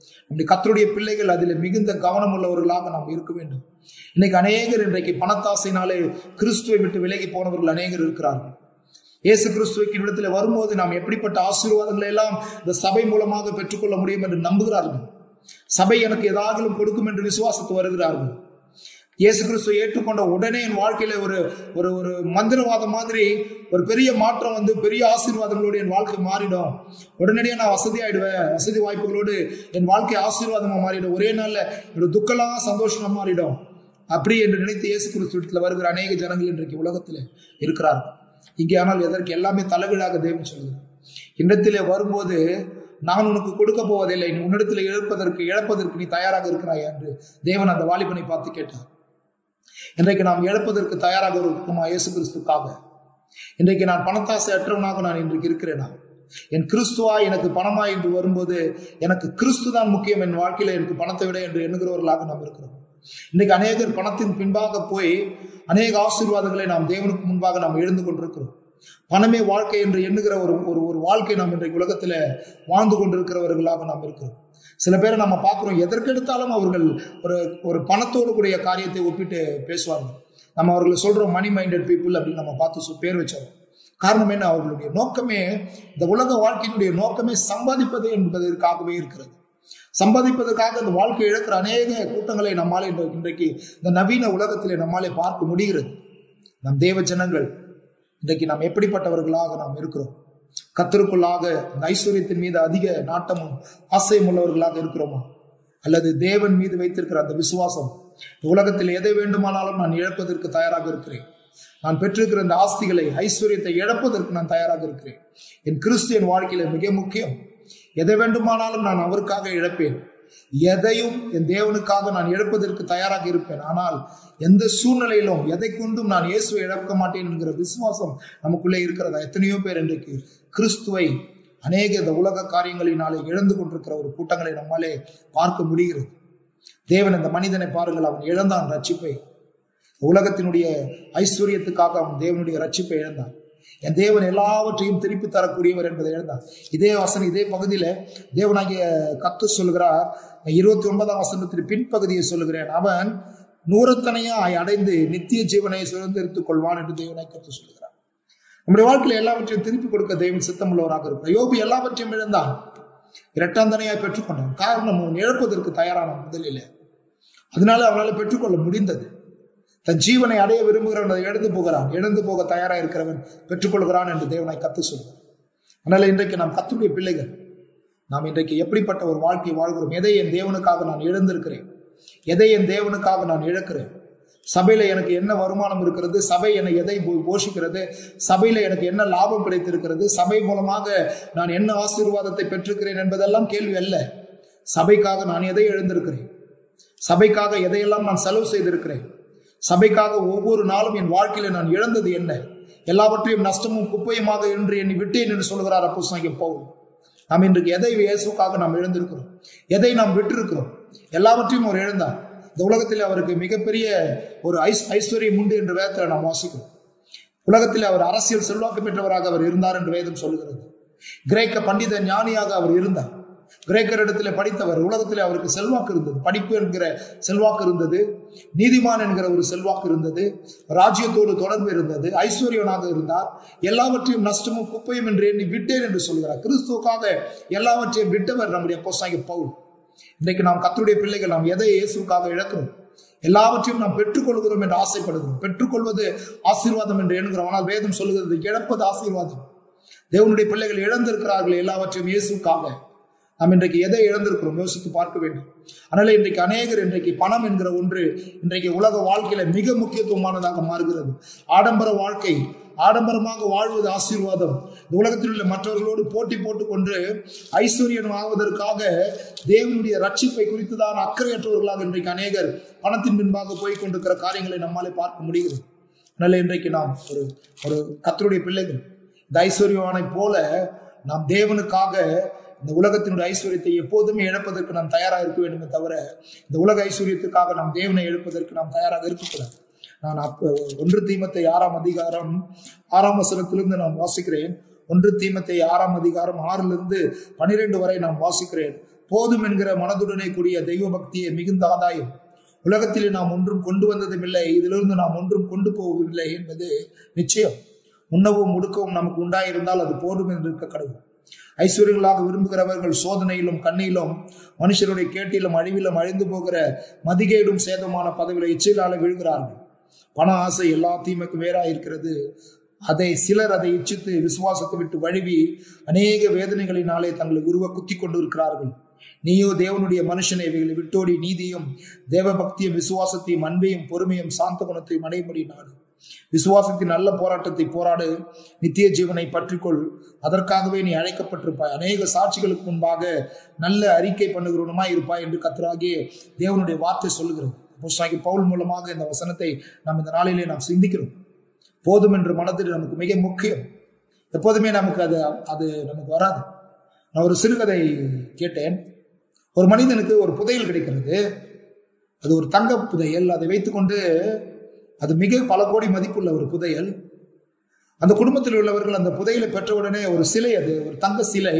நம்முடைய கத்தருடைய பிள்ளைகள் அதில் மிகுந்த கவனம் உள்ளவர்களாக நாம் இருக்க வேண்டும் இன்னைக்கு அநேகர் இன்றைக்கு பணத்தாசையினாலே கிறிஸ்துவை விட்டு விலகி போனவர்கள் அநேகர் இருக்கிறார்கள் இயேசு கிறிஸ்துவுக்கு இடத்துல வரும்போது நாம் எப்படிப்பட்ட ஆசீர்வாதங்களை எல்லாம் இந்த சபை மூலமாக பெற்றுக்கொள்ள முடியும் என்று நம்புகிறார்கள் சபை எனக்கு ஏதாகிலும் கொடுக்கும் என்று விசுவாசத்து வருகிறார்கள் இயேசு கிறிஸ்துவை ஏற்றுக்கொண்ட உடனே என் வாழ்க்கையில ஒரு ஒரு ஒரு மந்திரவாதம் மாதிரி ஒரு பெரிய மாற்றம் வந்து பெரிய ஆசீர்வாதங்களோடு என் வாழ்க்கை மாறிடும் உடனடியாக நான் வசதி ஆயிடுவேன் வசதி வாய்ப்புகளோடு என் வாழ்க்கை ஆசீர்வாதமா மாறிடும் ஒரே நாள்ல என்னோட துக்கலாம் சந்தோஷமா மாறிடும் அப்படி என்று நினைத்து இயேசு கிறிஸ்துவத்தில் வருகிற அநேக ஜனங்கள் இன்றைக்கு உலகத்தில் இருக்கிறார்கள் இங்கே ஆனால் எதற்கு எல்லாமே தலைகீழாக தேவன் சொல்லுது இடத்திலே வரும்போது நான் உனக்கு கொடுக்க போவதில்லை நீ உன்னிடத்தில் இழப்பதற்கு இழப்பதற்கு நீ தயாராக இருக்கிறாய் என்று தேவன் அந்த வாலிபனை பார்த்து கேட்டார் இன்றைக்கு நாம் இழப்பதற்கு தயாராக இருக்குமா இயேசு கிறிஸ்துக்காக இன்றைக்கு நான் பணத்தாசை அற்றவனாக நான் இன்றைக்கு இருக்கிறேனா என் கிறிஸ்துவா எனக்கு பணமா என்று வரும்போது எனக்கு கிறிஸ்து தான் முக்கியம் என் வாழ்க்கையில எனக்கு பணத்தை விட என்று எண்ணுகிறவர்களாக நாம் இருக்கிறோம் இன்னைக்கு அநேகர் பணத்தின் பின்பாக போய் அநேக ஆசீர்வாதங்களை நாம் தேவனுக்கு முன்பாக நாம் எழுந்து கொண்டிருக்கிறோம் பணமே வாழ்க்கை என்று எண்ணுகிற ஒரு ஒரு ஒரு வாழ்க்கை நாம் இன்றைக்கு உலகத்துல வாழ்ந்து கொண்டிருக்கிறவர்களாக நாம் இருக்கிறோம் சில பேரை நம்ம பார்க்கிறோம் எதற்கெடுத்தாலும் அவர்கள் ஒரு ஒரு பணத்தோடு கூடிய காரியத்தை ஒப்பிட்டு பேசுவார்கள் நம்ம அவர்களை சொல்றோம் மணி மைண்டட் பீப்புள் அப்படின்னு நம்ம பார்த்து சொ- பேர் வச்சோம் காரணம் என்ன அவர்களுடைய நோக்கமே இந்த உலக வாழ்க்கையினுடைய நோக்கமே சம்பாதிப்பது என்பதற்காகவே இருக்கிறது சம்பாதிப்பதற்காக இந்த வாழ்க்கை இழக்கிற அநேக கூட்டங்களை நம்மாலே இன்று- இன்றைக்கு இந்த நவீன உலகத்திலே நம்மாலே பார்க்க முடிகிறது நம் தேவ ஜனங்கள் இன்றைக்கு நாம் எப்படிப்பட்டவர்களாக நாம் இருக்கிறோம் கத்தருக்குள்ளாக இந்த ஐஸ்வர்யத்தின் மீது அதிக நாட்டமும் ஆசையும் உள்ளவர்களாக இருக்கிறோமா அல்லது தேவன் மீது வைத்திருக்கிற அந்த விசுவாசம் இந்த உலகத்தில் எதை வேண்டுமானாலும் நான் இழப்பதற்கு தயாராக இருக்கிறேன் நான் பெற்றிருக்கிற இந்த ஆஸ்திகளை ஐஸ்வர்யத்தை இழப்பதற்கு நான் தயாராக இருக்கிறேன் என் கிறிஸ்தியன் வாழ்க்கையில மிக முக்கியம் எதை வேண்டுமானாலும் நான் அவருக்காக இழப்பேன் எதையும் என் தேவனுக்காக நான் இழப்பதற்கு தயாராக இருப்பேன் ஆனால் எந்த சூழ்நிலையிலும் எதை கொண்டும் நான் இயேசுவை இழக்க மாட்டேன் என்கிற விசுவாசம் நமக்குள்ளே இருக்கிறதா எத்தனையோ பேர் இன்றைக்கு கிறிஸ்துவை அநேக இந்த உலக காரியங்களினாலே இழந்து கொண்டிருக்கிற ஒரு கூட்டங்களை நம்மாலே பார்க்க முடிகிறது தேவன் இந்த மனிதனை பாருங்கள் அவன் இழந்தான் ரட்சிப்பை உலகத்தினுடைய ஐஸ்வர்யத்துக்காக அவன் தேவனுடைய ரட்சிப்பை இழந்தான் என் தேவன் எல்லாவற்றையும் திருப்பி தரக்கூடியவர் என்பதை இழந்தான் இதே வசனம் இதே பகுதியில தேவனாகிய கத்து சொல்கிறார் இருபத்தி ஒன்பதாம் வசனத்தின் பின்பகுதியை சொல்லுகிறேன் அவன் நூறத்தனையாய் அடைந்து நித்திய ஜீவனை சுதந்திரித்துக் கொள்வான் என்று தேவனை கத்து சொல்லுகிறார் நம்முடைய வாழ்க்கையில எல்லாவற்றையும் திருப்பி கொடுக்க தேவன் சித்தமுள்ளவராக இருக்கிறார் யோபு எல்லாவற்றையும் இழந்தான் இரட்டாம் தனையாய் பெற்றுக்கொண்டான் காரணம் அவன் இழப்பதற்கு தயாரான முதலில் அதனால அவனால பெற்றுக்கொள்ள முடிந்தது தன் ஜீவனை அடைய விரும்புகிறவன் அதை இழந்து போகிறான் இழந்து போக தயாரா இருக்கிறவன் பெற்றுக்கொள்கிறான் என்று தேவனை கத்து சொல்கிறார் அதனால இன்றைக்கு நாம் கத்துடைய பிள்ளைகள் நாம் இன்றைக்கு எப்படிப்பட்ட ஒரு வாழ்க்கை வாழ்கிறோம் எதை என் தேவனுக்காக நான் இழந்திருக்கிறேன் எதை என் தேவனுக்காக நான் இழக்கிறேன் சபையில எனக்கு என்ன வருமானம் இருக்கிறது சபை என்னை எதை போ- போஷிக்கிறது சபையில எனக்கு என்ன லாபம் கிடைத்திருக்கிறது சபை மூலமாக நான் என்ன ஆசீர்வாதத்தை பெற்றிருக்கிறேன் என்பதெல்லாம் கேள்வி அல்ல சபைக்காக நான் எதை இழந்திருக்கிறேன் சபைக்காக எதையெல்லாம் நான் செலவு செய்திருக்கிறேன் சபைக்காக ஒவ்வொரு நாளும் என் வாழ்க்கையில நான் இழந்தது என்ன எல்லாவற்றையும் நஷ்டமும் குப்பையுமாக என்று என்னை விட்டேன் என்று சொல்கிறார் அப்போ பவுல் நாம் இன்றைக்கு எதை இயேசுக்காக நாம் இழந்திருக்கிறோம் எதை நாம் விட்டிருக்கிறோம் எல்லாவற்றையும் அவர் இழந்தார் இந்த உலகத்தில் அவருக்கு மிகப்பெரிய ஒரு ஐஸ் ஐஸ்வர்யம் உண்டு என்று வேதத்தில் நாம் வாசிக்கிறோம் உலகத்தில் அவர் அரசியல் செல்வாக்கு பெற்றவராக அவர் இருந்தார் என்று வேதம் சொல்லுகிறது கிரேக்க பண்டித ஞானியாக அவர் இருந்தார் கிரேக்கரிடத்தில் படித்தவர் உலகத்தில் அவருக்கு செல்வாக்கு இருந்தது படிப்பு என்கிற செல்வாக்கு இருந்தது நீதிமான் என்கிற ஒரு செல்வாக்கு இருந்தது ராஜ்யத்தோடு தொடர்பு இருந்தது ஐஸ்வர்யனாக இருந்தார் எல்லாவற்றையும் நஷ்டமும் குப்பையும் என்று எண்ணி விட்டேன் என்று சொல்கிறார் கிறிஸ்துவுக்காக எல்லாவற்றையும் விட்டவர் நம்முடைய அப்போஸ்தலனாகிய பவுல் இன்றைக்கு நாம் கர்த்தருடைய பிள்ளைகள் நாம் எதை இயேசுக்காக இழக்கிறோம் எல்லாவற்றையும் நாம் பெற்றுக்கொள்கிறோம் என்று ஆசைப்படுகிறோம் பெற்றுக்கொள்வது ஆசீர்வாதம் என்று எண்ணுகிறோம் ஆனால் வேதம் சொல்லுகிறது இழப்பது ஆசீர்வாதம் தேவனுடைய பிள்ளைகள் இழந்திருக்கிறார்கள் எல்லாவற்றையும் இயேசுக்காக நாம் இன்றைக்கு எதை இழந்திருக்கிறோம் யோசித்து பார்க்க வேண்டும் அதனால இன்றைக்கு அநேகர் இன்றைக்கு பணம் என்கிற ஒன்று இன்றைக்கு உலக வாழ்க்கையில மிக முக்கியத்துவமானதாக மாறுகிறது ஆடம்பர வாழ்க்கை ஆடம்பரமாக வாழ்வது ஆசீர்வாதம் இந்த உலகத்தில் உள்ள மற்றவர்களோடு போட்டி போட்டுக்கொண்டு ஐஸ்வர்யம் ஆவதற்காக தேவனுடைய ரட்சிப்பை குறித்துதான் அக்கறையற்றவர்களாக இன்றைக்கு அநேகர் பணத்தின் பின்பாக போய் கொண்டிருக்கிற காரியங்களை நம்மாலே பார்க்க முடிகிறது அதனால இன்றைக்கு நாம் ஒரு ஒரு கத்தருடைய பிள்ளைகள் இந்த ஐஸ்வர்யவானை போல நாம் தேவனுக்காக இந்த உலகத்தினுடைய ஐஸ்வர்யத்தை எப்போதுமே இழப்பதற்கு நாம் தயாராக இருக்க வேண்டுமே தவிர இந்த உலக ஐஸ்வர்யத்துக்காக நாம் தேவனை இழப்பதற்கு நாம் தயாராக இருக்கக்கூடாது நான் அப்ப ஒன்று தீமத்தை ஆறாம் அதிகாரம் ஆறாம் வசனத்திலிருந்து நான் வாசிக்கிறேன் ஒன்று தீமத்தை ஆறாம் அதிகாரம் ஆறிலிருந்து பனிரெண்டு வரை நான் வாசிக்கிறேன் போதும் என்கிற மனதுடனே கூடிய தெய்வ பக்தியை மிகுந்த ஆதாயம் உலகத்திலே நாம் ஒன்றும் கொண்டு வந்ததும் இல்லை இதிலிருந்து நாம் ஒன்றும் கொண்டு போவதில்லை என்பது நிச்சயம் உண்ணவும் முடுக்கவும் நமக்கு உண்டாயிருந்தால் அது போதும் என்று இருக்க கடவுள் ஐஸ்வர்யங்களாக விரும்புகிறவர்கள் சோதனையிலும் கண்ணிலும் மனுஷருடைய கேட்டிலும் அழிவிலும் அழிந்து போகிற மதிகேடும் சேதமான பதவியில இச்சையிலால விழுகிறார்கள் பண ஆசை எல்லா தீமைக்கும் வேறா இருக்கிறது அதை சிலர் அதை இச்சித்து விசுவாசத்தை விட்டு வழுவி அநேக வேதனைகளினாலே தங்களை உருவ குத்தி கொண்டு இருக்கிறார்கள் நீயோ தேவனுடைய மனுஷனை இவைகளை விட்டோடி நீதியும் தேவ பக்தியும் விசுவாசத்தையும் அன்பையும் பொறுமையும் சாந்த குணத்தையும் அடையும்படி நாடு விசுவாசத்தின் நல்ல போராட்டத்தை போராடு நித்திய ஜீவனை பற்றிக்கொள் அதற்காகவே நீ அழைக்கப்பட்டிருப்பாய் அநேக சாட்சிகளுக்கு முன்பாக நல்ல அறிக்கை பண்ணுகிறவனுமாய் இருப்பாய் என்று கத்தராகிய தேவனுடைய வார்த்தை சொல்லுகிறது அப்போஸ்தலனாகிய பவுல் மூலமாக இந்த வசனத்தை நாம் இந்த நாளிலே நாம் சிந்திக்கிறோம் போதும் என்று மனதில் நமக்கு மிக முக்கியம் எப்போதுமே நமக்கு அது அது நமக்கு வராது நான் ஒரு சிறுகதை கேட்டேன் ஒரு மனிதனுக்கு ஒரு புதையல் கிடைக்கிறது அது ஒரு தங்க புதையல் அதை வைத்துக்கொண்டு அது மிக பல கோடி மதிப்புள்ள ஒரு புதையல் அந்த குடும்பத்தில் உள்ளவர்கள் அந்த புதையலை பெற்றவுடனே ஒரு சிலை அது ஒரு தங்க சிலை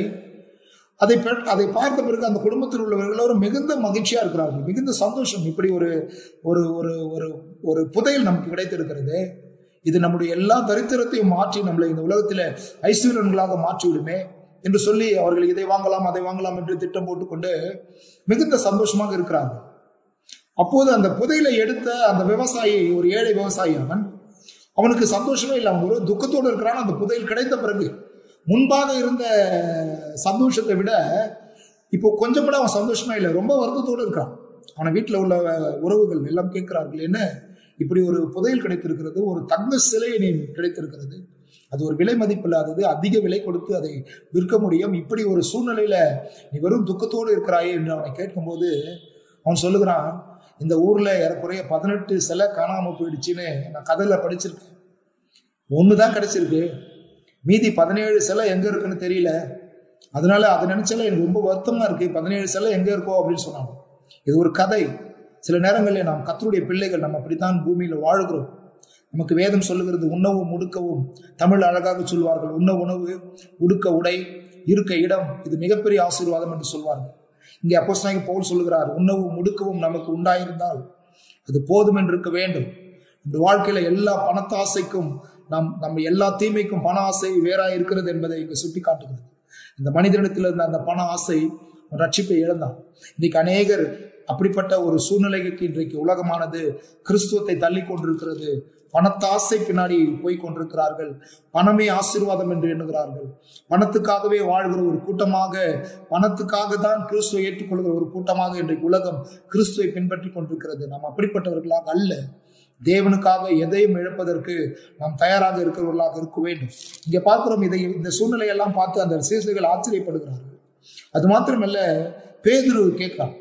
அதை பெற்- அதை பார்த்த பிறகு அந்த குடும்பத்தில் உள்ளவர்கள் எல்லோரும் மிகுந்த மகிழ்ச்சியா இருக்கிறார்கள் மிகுந்த சந்தோஷம் இப்படி ஒரு ஒரு ஒரு ஒரு ஒரு புதையல் நமக்கு கிடைத்திருக்கிறது இது நம்முடைய எல்லா தரித்திரத்தையும் மாற்றி நம்மளை இந்த உலகத்தில் ஐஸ்வர்யங்களாக மாற்றி விடுமே என்று சொல்லி அவர்கள் இதை வாங்கலாம் அதை வாங்கலாம் என்று திட்டம் போட்டுக்கொண்டு மிகுந்த சந்தோஷமாக இருக்கிறார்கள் அப்போது அந்த புதையலை எடுத்த அந்த விவசாயி ஒரு ஏழை விவசாயி அவன் அவனுக்கு சந்தோஷமே இல்லை அவன் ஒரு துக்கத்தோடு இருக்கிறான் அந்த புதையல் கிடைத்த பிறகு முன்பாக இருந்த சந்தோஷத்தை விட இப்போ கொஞ்சம் கூட அவன் சந்தோஷமா இல்லை ரொம்ப வருத்தத்தோடு இருக்கான் அவனை வீட்டில் உள்ள உறவுகள் எல்லாம் கேட்கிறார்கள் என்ன இப்படி ஒரு புதையல் கிடைத்திருக்கிறது ஒரு தங்க சிலை நீ கிடைத்திருக்கிறது அது ஒரு விலை மதிப்பில்லாதது அதிக விலை கொடுத்து அதை விற்க முடியும் இப்படி ஒரு சூழ்நிலையில நீ வெறும் துக்கத்தோடு இருக்கிறாயே என்று அவனை கேட்கும்போது அவன் சொல்லுகிறான் இந்த ஊர்ல ஏறக்குறைய பதினெட்டு சிலை காணாம போயிடுச்சுன்னு நான் கதையில படிச்சிருக்கேன் ஒண்ணுதான் கிடைச்சிருக்கு மீதி பதினேழு சிலை எங்க இருக்குன்னு தெரியல அதனால அதை நினைச்சால எனக்கு ரொம்ப வருத்தமா இருக்கு பதினேழு சிலை எங்க இருக்கோ அப்படின்னு சொன்னாங்க இது ஒரு கதை சில நேரங்களில் நாம் கத்தருடைய பிள்ளைகள் நம்ம அப்படித்தான் பூமியில வாழுகிறோம் நமக்கு வேதம் சொல்லுகிறது உண்ணவும் உடுக்கவும் தமிழ் அழகாக சொல்வார்கள் உண்ண உணவு உடுக்க உடை இருக்க இடம் இது மிகப்பெரிய ஆசீர்வாதம் என்று சொல்வார்கள் இங்கே அப்போஸ்தலனாகிய பவுல் சொல்லுகிறார் உண்ணவும் முடுக்கவும் நமக்கு உண்டாயிருந்தால் அது போதும் என்று இருக்க வேண்டும் இந்த வாழ்க்கையில எல்லா பணத்தாசைக்கும் நாம் நம்ம எல்லா தீமைக்கும் பண ஆசை வேறா இருக்கிறது என்பதை இங்கு சுட்டி காட்டுகிறது இந்த மனிதனிடத்தில் இருந்த அந்த பண ஆசை அவன் ரட்சிப்பை இழந்தான் இன்னைக்கு அநேகர் அப்படிப்பட்ட ஒரு சூழ்நிலைக்கு இன்றைக்கு உலகமானது கிறிஸ்துவத்தை தள்ளி கொண்டிருக்கிறது பணத்தாசை பின்னாடி போய் கொண்டிருக்கிறார்கள் பணமே ஆசீர்வாதம் என்று எண்ணுகிறார்கள் பணத்துக்காகவே வாழ்கிற ஒரு கூட்டமாக பணத்துக்காக தான் கிறிஸ்துவை ஏற்றுக்கொள்கிற ஒரு கூட்டமாக இன்றைக்கு உலகம் கிறிஸ்துவை பின்பற்றி கொண்டிருக்கிறது நாம் அப்படிப்பட்டவர்களாக அல்ல தேவனுக்காக எதையும் இழப்பதற்கு நாம் தயாராக இருக்கிறவர்களாக இருக்க வேண்டும் இங்க பார்க்கிறோம் இதை இந்த சூழ்நிலையெல்லாம் பார்த்து அந்த சீசர்கள் ஆச்சரியப்படுகிறார்கள் அது மாத்திரமல்ல பேதுரு கேட்கிறான்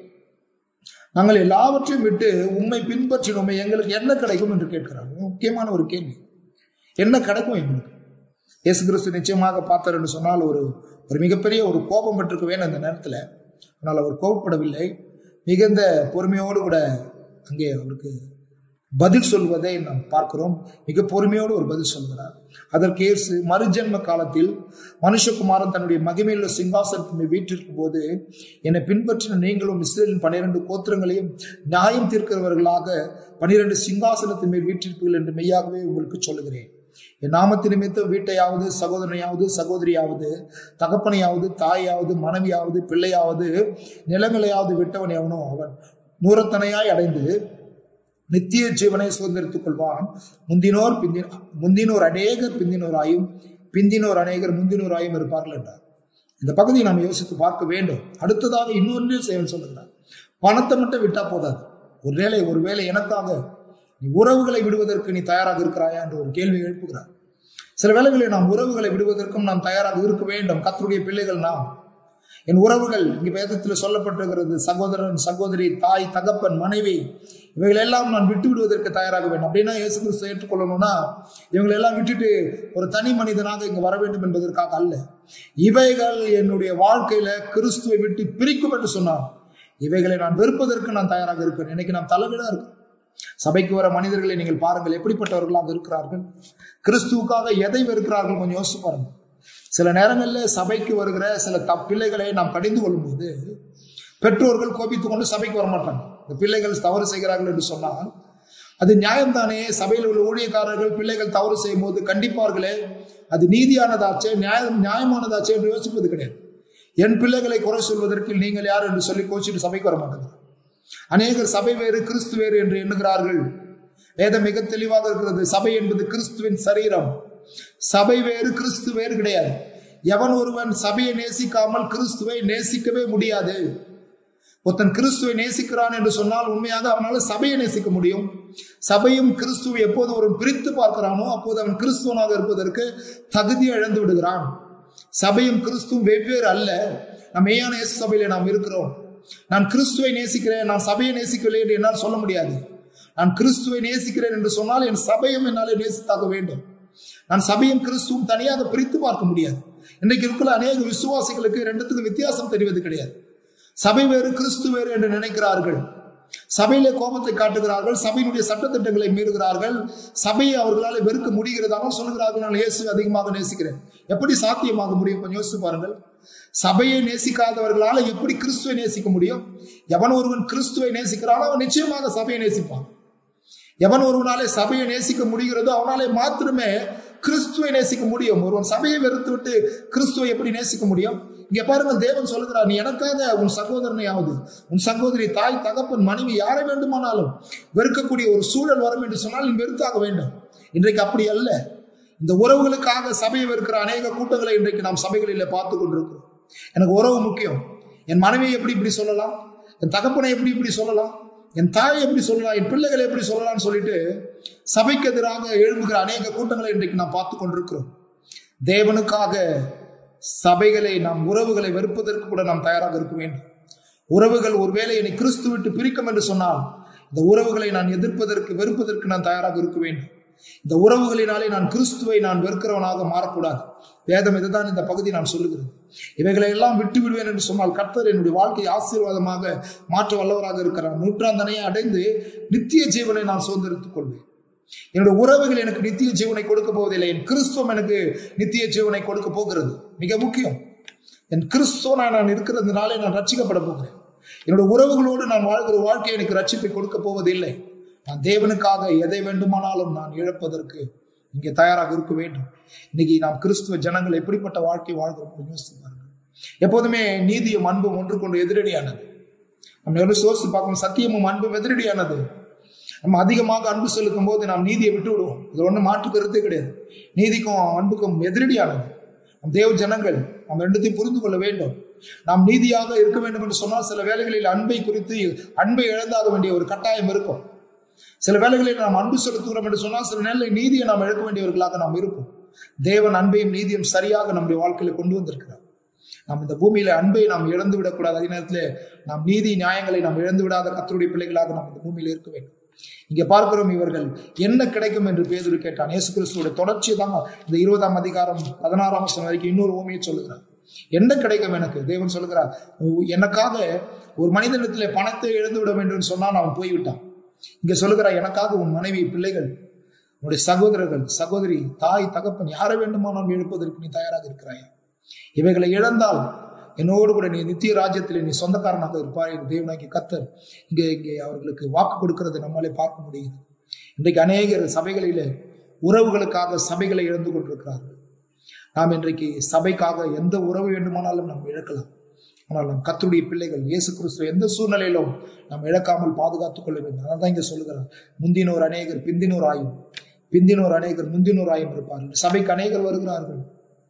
நாங்கள் எல்லாவற்றையும் விட்டு உண்மை பின்பற்றினோமே எங்களுக்கு என்ன கிடைக்கும் என்று கேட்கிறாங்க முக்கியமான ஒரு கேள்வி என்ன கிடைக்கும் எங்களுக்கு இயேசு கிறிஸ்து நிச்சயமாக பார்த்தார் என்று சொன்னால் ஒரு ஒரு மிகப்பெரிய ஒரு கோபம் பெற்றிருக்க வேணும் அந்த நேரத்தில் ஆனால் அவர் கோபப்படவில்லை மிகுந்த பொறுமையோடு கூட அங்கே அவருக்கு பதில் சொல்வதை நாம் பார்க்கிறோம் மிக பொறுமையோடு ஒரு பதில் சொல்கிறார் அதற்கு இயேசு மறுஜென்ம காலத்தில் மனுஷகுமாரன் தன்னுடைய மகிமையுள்ள சிங்காசனத்தின் வீட்டிற்கும் போது என்னை பின்பற்றின நீங்களும் இஸ்ரேலின் பனிரெண்டு கோத்திரங்களையும் நியாயம் தீர்க்கிறவர்களாக பனிரெண்டு சிங்காசனத்தின் மேல் வீட்டிருப்பீர்கள் என்று மெய்யாகவே உங்களுக்கு சொல்லுகிறேன் என் நாமத்து நிமித்தம் வீட்டையாவது சகோதரனையாவது சகோதரியாவது தகப்பனையாவது தாயாவது மனைவியாவது பிள்ளையாவது நிலங்களையாவது விட்டவன் எவனோ அவன் நூறத்தனையாய் அடைந்து நித்திய ஜீவனை சுதந்திரித்துக் கொள்வான் முந்தினோர் பிந்தி முந்தினோர் அநேகர் பிந்தினோராயும் பிந்தினோர் அநேகர் முந்தினோராயும் இருப்பார்கள் என்றார் இந்த பகுதியை நாம் யோசித்து பார்க்க வேண்டும் அடுத்ததாக இன்னொன்று செயல் சொல்லுகிறார் பணத்தை மட்டும் விட்டா போதாது ஒருவேளை ஒருவேளை எனக்காக நீ உறவுகளை விடுவதற்கு நீ தயாராக இருக்கிறாயா என்று ஒரு கேள்வி எழுப்புகிறார் சில வேளைகளில் நாம் உறவுகளை விடுவதற்கும் நாம் தயாராக இருக்க வேண்டும் கத்தருடைய பிள்ளைகள் நாம் என் உறவுகள் இங்கு வேதத்தில் சொல்லப்பட்டிருக்கிறது சகோதரன் சகோதரி தாய் தகப்பன் மனைவி இவைகளெல்லாம் நான் விட்டு விடுவதற்கு தயாராக வேண்டும் அப்படின்னா இயேசு கிறிஸ்து ஏற்றுக்கொள்ளணும்னா இவங்களெல்லாம் விட்டுட்டு ஒரு தனி மனிதனாக இங்கு வர வேண்டும் என்பதற்காக அல்ல இவைகள் என்னுடைய வாழ்க்கையில கிறிஸ்துவை விட்டு பிரிக்கும் என்று சொன்னார் இவைகளை நான் வெறுப்பதற்கு நான் தயாராக இருக்கிறேன் இன்னைக்கு நாம் தலைவிடா இருக்கோம் சபைக்கு வர மனிதர்களை நீங்கள் பாருங்கள் எப்படிப்பட்டவர்களாக இருக்கிறார்கள் கிறிஸ்துவுக்காக எதை வெறுக்கிறார்கள் கொஞ்சம் யோசிச்சு பாருங்க சில நேரங்களில் சபைக்கு வருகிற சில தப்பிள்ளைகளை நாம் கடிந்து கொள்ளும்போது பெற்றோர்கள் கோபித்துக் கொண்டு சபைக்கு வரமாட்டாங்க இந்த பிள்ளைகள் தவறு செய்கிறார்கள் என்று சொன்னால் அது நியாயம்தானே சபையில் உள்ள ஊழியக்காரர்கள் பிள்ளைகள் தவறு செய்யும் போது கண்டிப்பார்களே அது நீதியானதாச்சே நியாயம் நியாயமானதாச்சே என்று யோசிப்பது கிடையாது என் பிள்ளைகளை குறை சொல்வதற்கு நீங்கள் யார் என்று சொல்லி கோச்சிட்டு சபைக்கு வர மாட்டாங்க அநேகர் சபை வேறு கிறிஸ்து வேறு என்று எண்ணுகிறார்கள் வேதம் மிக தெளிவாக இருக்கிறது சபை என்பது கிறிஸ்துவின் சரீரம் சபை வேறு கிறிஸ்து வேறு கிடையாது எவன் ஒருவன் சபையை நேசிக்காமல் கிறிஸ்துவை நேசிக்கவே முடியாது ஒருத்தன் கிறிஸ்துவை நேசிக்கிறான் என்று சொன்னால் உண்மையாக அவனால் சபையை நேசிக்க முடியும் சபையும் கிறிஸ்துவை எப்போது ஒரு பிரித்து பார்க்கிறானோ அப்போது அவன் கிறிஸ்துவனாக இருப்பதற்கு தகுதி இழந்து விடுகிறான் சபையும் கிறிஸ்துவும் வெவ்வேறு அல்ல நம் மெய்யான இயேசு சபையில நாம் இருக்கிறோம் நான் கிறிஸ்துவை நேசிக்கிறேன் நான் சபையை நேசிக்கவில்லை என்று என்னால் சொல்ல முடியாது நான் கிறிஸ்துவை நேசிக்கிறேன் என்று சொன்னால் என் சபையும் என்னாலே நேசித்தாக வேண்டும் நான் சபையும் கிறிஸ்துவும் தனியாக பிரித்து பார்க்க முடியாது இன்றைக்கு இருக்கிற அநேக விசுவாசிகளுக்கு ரெண்டுத்துக்கு வித்தியாசம் தெரிவது கிடையாது சபை வேறு கிறிஸ்து வேறு என்று நினைக்கிறார்கள் சபையிலே கோபத்தை காட்டுகிறார்கள் சபையினுடைய சட்டத்திட்டங்களை மீறுகிறார்கள் சபையை அவர்களால் வெறுக்க முடிகிறதாக சொல்லுகிறார்கள் நான் இயேசு அதிகமாக நேசிக்கிறேன் எப்படி சாத்தியமாக முடியும் கொஞ்சம் யோசிச்சு பாருங்கள் சபையை நேசிக்காதவர்களால எப்படி கிறிஸ்துவை நேசிக்க முடியும் எவன் ஒருவன் கிறிஸ்துவை நேசிக்கிறானோ அவன் நிச்சயமாக சபையை நேசிப்பான் எவன் ஒருவனாலே சபையை நேசிக்க முடிகிறதோ அவனாலே மாத்திரமே கிறிஸ்துவை நேசிக்க முடியும் ஒருவன் சபையை வெறுத்து விட்டு கிறிஸ்துவை எப்படி நேசிக்க முடியும் இங்க பாருங்கள் தேவன் சொல்லுகிறார் நீ எனக்காக உன் சகோதரனையாவது உன் சகோதரி தாய் தகப்பன் மனைவி யாரை வேண்டுமானாலும் வெறுக்கக்கூடிய ஒரு சூழல் வரும் என்று சொன்னால் நீ வெறுத்தாக வேண்டும் இன்றைக்கு அப்படி அல்ல இந்த உறவுகளுக்காக சபையை வெறுக்கிற அநேக கூட்டங்களை இன்றைக்கு நாம் சபைகளில் பார்த்து கொண்டிருக்கிறோம் எனக்கு உறவு முக்கியம் என் மனைவியை எப்படி இப்படி சொல்லலாம் என் தகப்பனை எப்படி இப்படி சொல்லலாம் என் தாயை எப்படி சொல்லலாம் என் பிள்ளைகளை எப்படி சொல்லலாம்னு சொல்லிட்டு சபைக்கு எதிராக எழும்புகிற அநேக கூட்டங்களை இன்றைக்கு நாம் பார்த்து கொண்டிருக்கிறோம் தேவனுக்காக சபைகளை நாம் உறவுகளை வெறுப்பதற்கு கூட நாம் தயாராக இருக்க வேண்டும் உறவுகள் ஒருவேளை என்னை கிறிஸ்து விட்டு பிரிக்கும் என்று சொன்னால் இந்த உறவுகளை நான் எதிர்ப்பதற்கு வெறுப்பதற்கு நான் தயாராக இருக்க வேண்டும் இந்த உறவுகளினாலே நான் கிறிஸ்துவை நான் வெறுக்கிறவனாக மாறக்கூடாது வேதம் இதுதான் இந்த பகுதி நான் சொல்லுகிறேன் இவைகளை எல்லாம் விட்டு விடுவேன் என்று சொன்னால் கர்த்தர் என்னுடைய வாழ்க்கையை ஆசீர்வாதமாக மாற்ற வல்லவராக இருக்கிறார் நூற்றாந்தனையை அடைந்து நித்திய ஜீவனை நான் சுதந்திரித்துக் கொள்வேன் என்னுடைய உறவுகள் எனக்கு நித்திய ஜீவனை கொடுக்க போவதில்லை என் கிறிஸ்துவம் எனக்கு நித்திய ஜீவனை கொடுக்க போகிறது மிக முக்கியம் என் கிறிஸ்துவ நான் இருக்கிறதுனாலே நான் ரட்சிக்கப்பட போகிறேன் என்னுடைய உறவுகளோடு நான் வாழ்கிற வாழ்க்கை எனக்கு ரட்சிப்பை கொடுக்க போவதில்லை நான் தேவனுக்காக எதை வேண்டுமானாலும் நான் இழப்பதற்கு இங்கே தயாராக இருக்க வேண்டும் இன்னைக்கு நாம் கிறிஸ்துவ ஜனங்கள் எப்படிப்பட்ட வாழ்க்கை வாழ்கிறோம் யோசித்து பாருங்கள் எப்போதுமே நீதியும் அன்பும் ஒன்று கொண்டு எதிரடியானது நம்ம எவ்வளவு சோர்ஸ் பார்க்கணும் சத்தியமும் அன்பும் எதிரடியானது நம்ம அதிகமாக அன்பு செலுத்தும் போது நாம் நீதியை விட்டு விடுவோம் இது ஒன்றும் மாற்று கருத்தே கிடையாது நீதிக்கும் அன்புக்கும் எதிரடியானது நம் தேவ ஜனங்கள் நாம் ரெண்டுத்தையும் புரிந்து கொள்ள வேண்டும் நாம் நீதியாக இருக்க வேண்டும் என்று சொன்னால் சில வேலைகளில் அன்பை குறித்து அன்பை இழந்தாக வேண்டிய ஒரு கட்டாயம் இருக்கும் சில வேலைகளில் நாம் அன்பு செலுத்துகிறோம் என்று சொன்னால் சில நேரில் நீதியை நாம் இழக்க வேண்டியவர்களாக நாம் இருப்போம் தேவன் அன்பையும் நீதியும் சரியாக நம்முடைய வாழ்க்கையில கொண்டு வந்திருக்கிறார் நாம் இந்த பூமியில அன்பை நாம் இழந்து விடக்கூடாது அதே நேரத்தில் நாம் நீதி நியாயங்களை நாம் இழந்து விடாத கத்தருடைய பிள்ளைகளாக நாம் இந்த பூமியில இருக்க வேண்டும் இங்க பார்க்கிறோம் இவர்கள் என்ன கிடைக்கும் என்று பேதுரு கேட்டான் இயேசு கிறிஸ்துவோட தொடர்ச்சி தான் இந்த இருபதாம் அதிகாரம் பதினாறாம் வருஷம் வரைக்கும் இன்னொரு ஓமையை சொல்லுகிறார் என்ன கிடைக்கும் எனக்கு தேவன் சொல்லுகிறார் எனக்காக ஒரு மனிதனிடத்திலே பணத்தை இழந்து விட வேண்டும் என்று சொன்னால் அவன் போய்விட்டான் இங்க சொல்லுகிறார் எனக்காக உன் மனைவி பிள்ளைகள் உன்னுடைய சகோதரர்கள் சகோதரி தாய் தகப்பன் யாரை வேண்டுமானாலும் எழுப்பதற்கு நீ தயாராக இருக்கிறாய் இவைகளை இழந்தால் என்னோடு கூட நீ நித்திய ராஜ்யத்தில் நீ சொந்தக்காரனாக இருப்பாய் தேவனாக்கி கத்தர் இங்கே இங்கே அவர்களுக்கு வாக்கு கொடுக்கிறது நம்மாலே பார்க்க முடியுது இன்றைக்கு அநேகர் சபைகளிலே உறவுகளுக்காக சபைகளை இழந்து கொண்டிருக்கிறார்கள் நாம் இன்றைக்கு சபைக்காக எந்த உறவு வேண்டுமானாலும் நாம் இழக்கலாம் ஆனால் நம் கத்தருடைய பிள்ளைகள் இயேசு கிறிஸ்து எந்த சூழ்நிலையிலும் நாம் இழக்காமல் பாதுகாத்துக் கொள்ள வேண்டும் அதான் தான் இங்க சொல்லுகிறார் முந்தினோர் அநேகர் பிந்தினோர் ஆயும் பிந்தினோர் அநேகர் முந்தினோர் ஆயும் இருப்பார்கள் சபைக்கு அநேகர் வருகிறார்கள்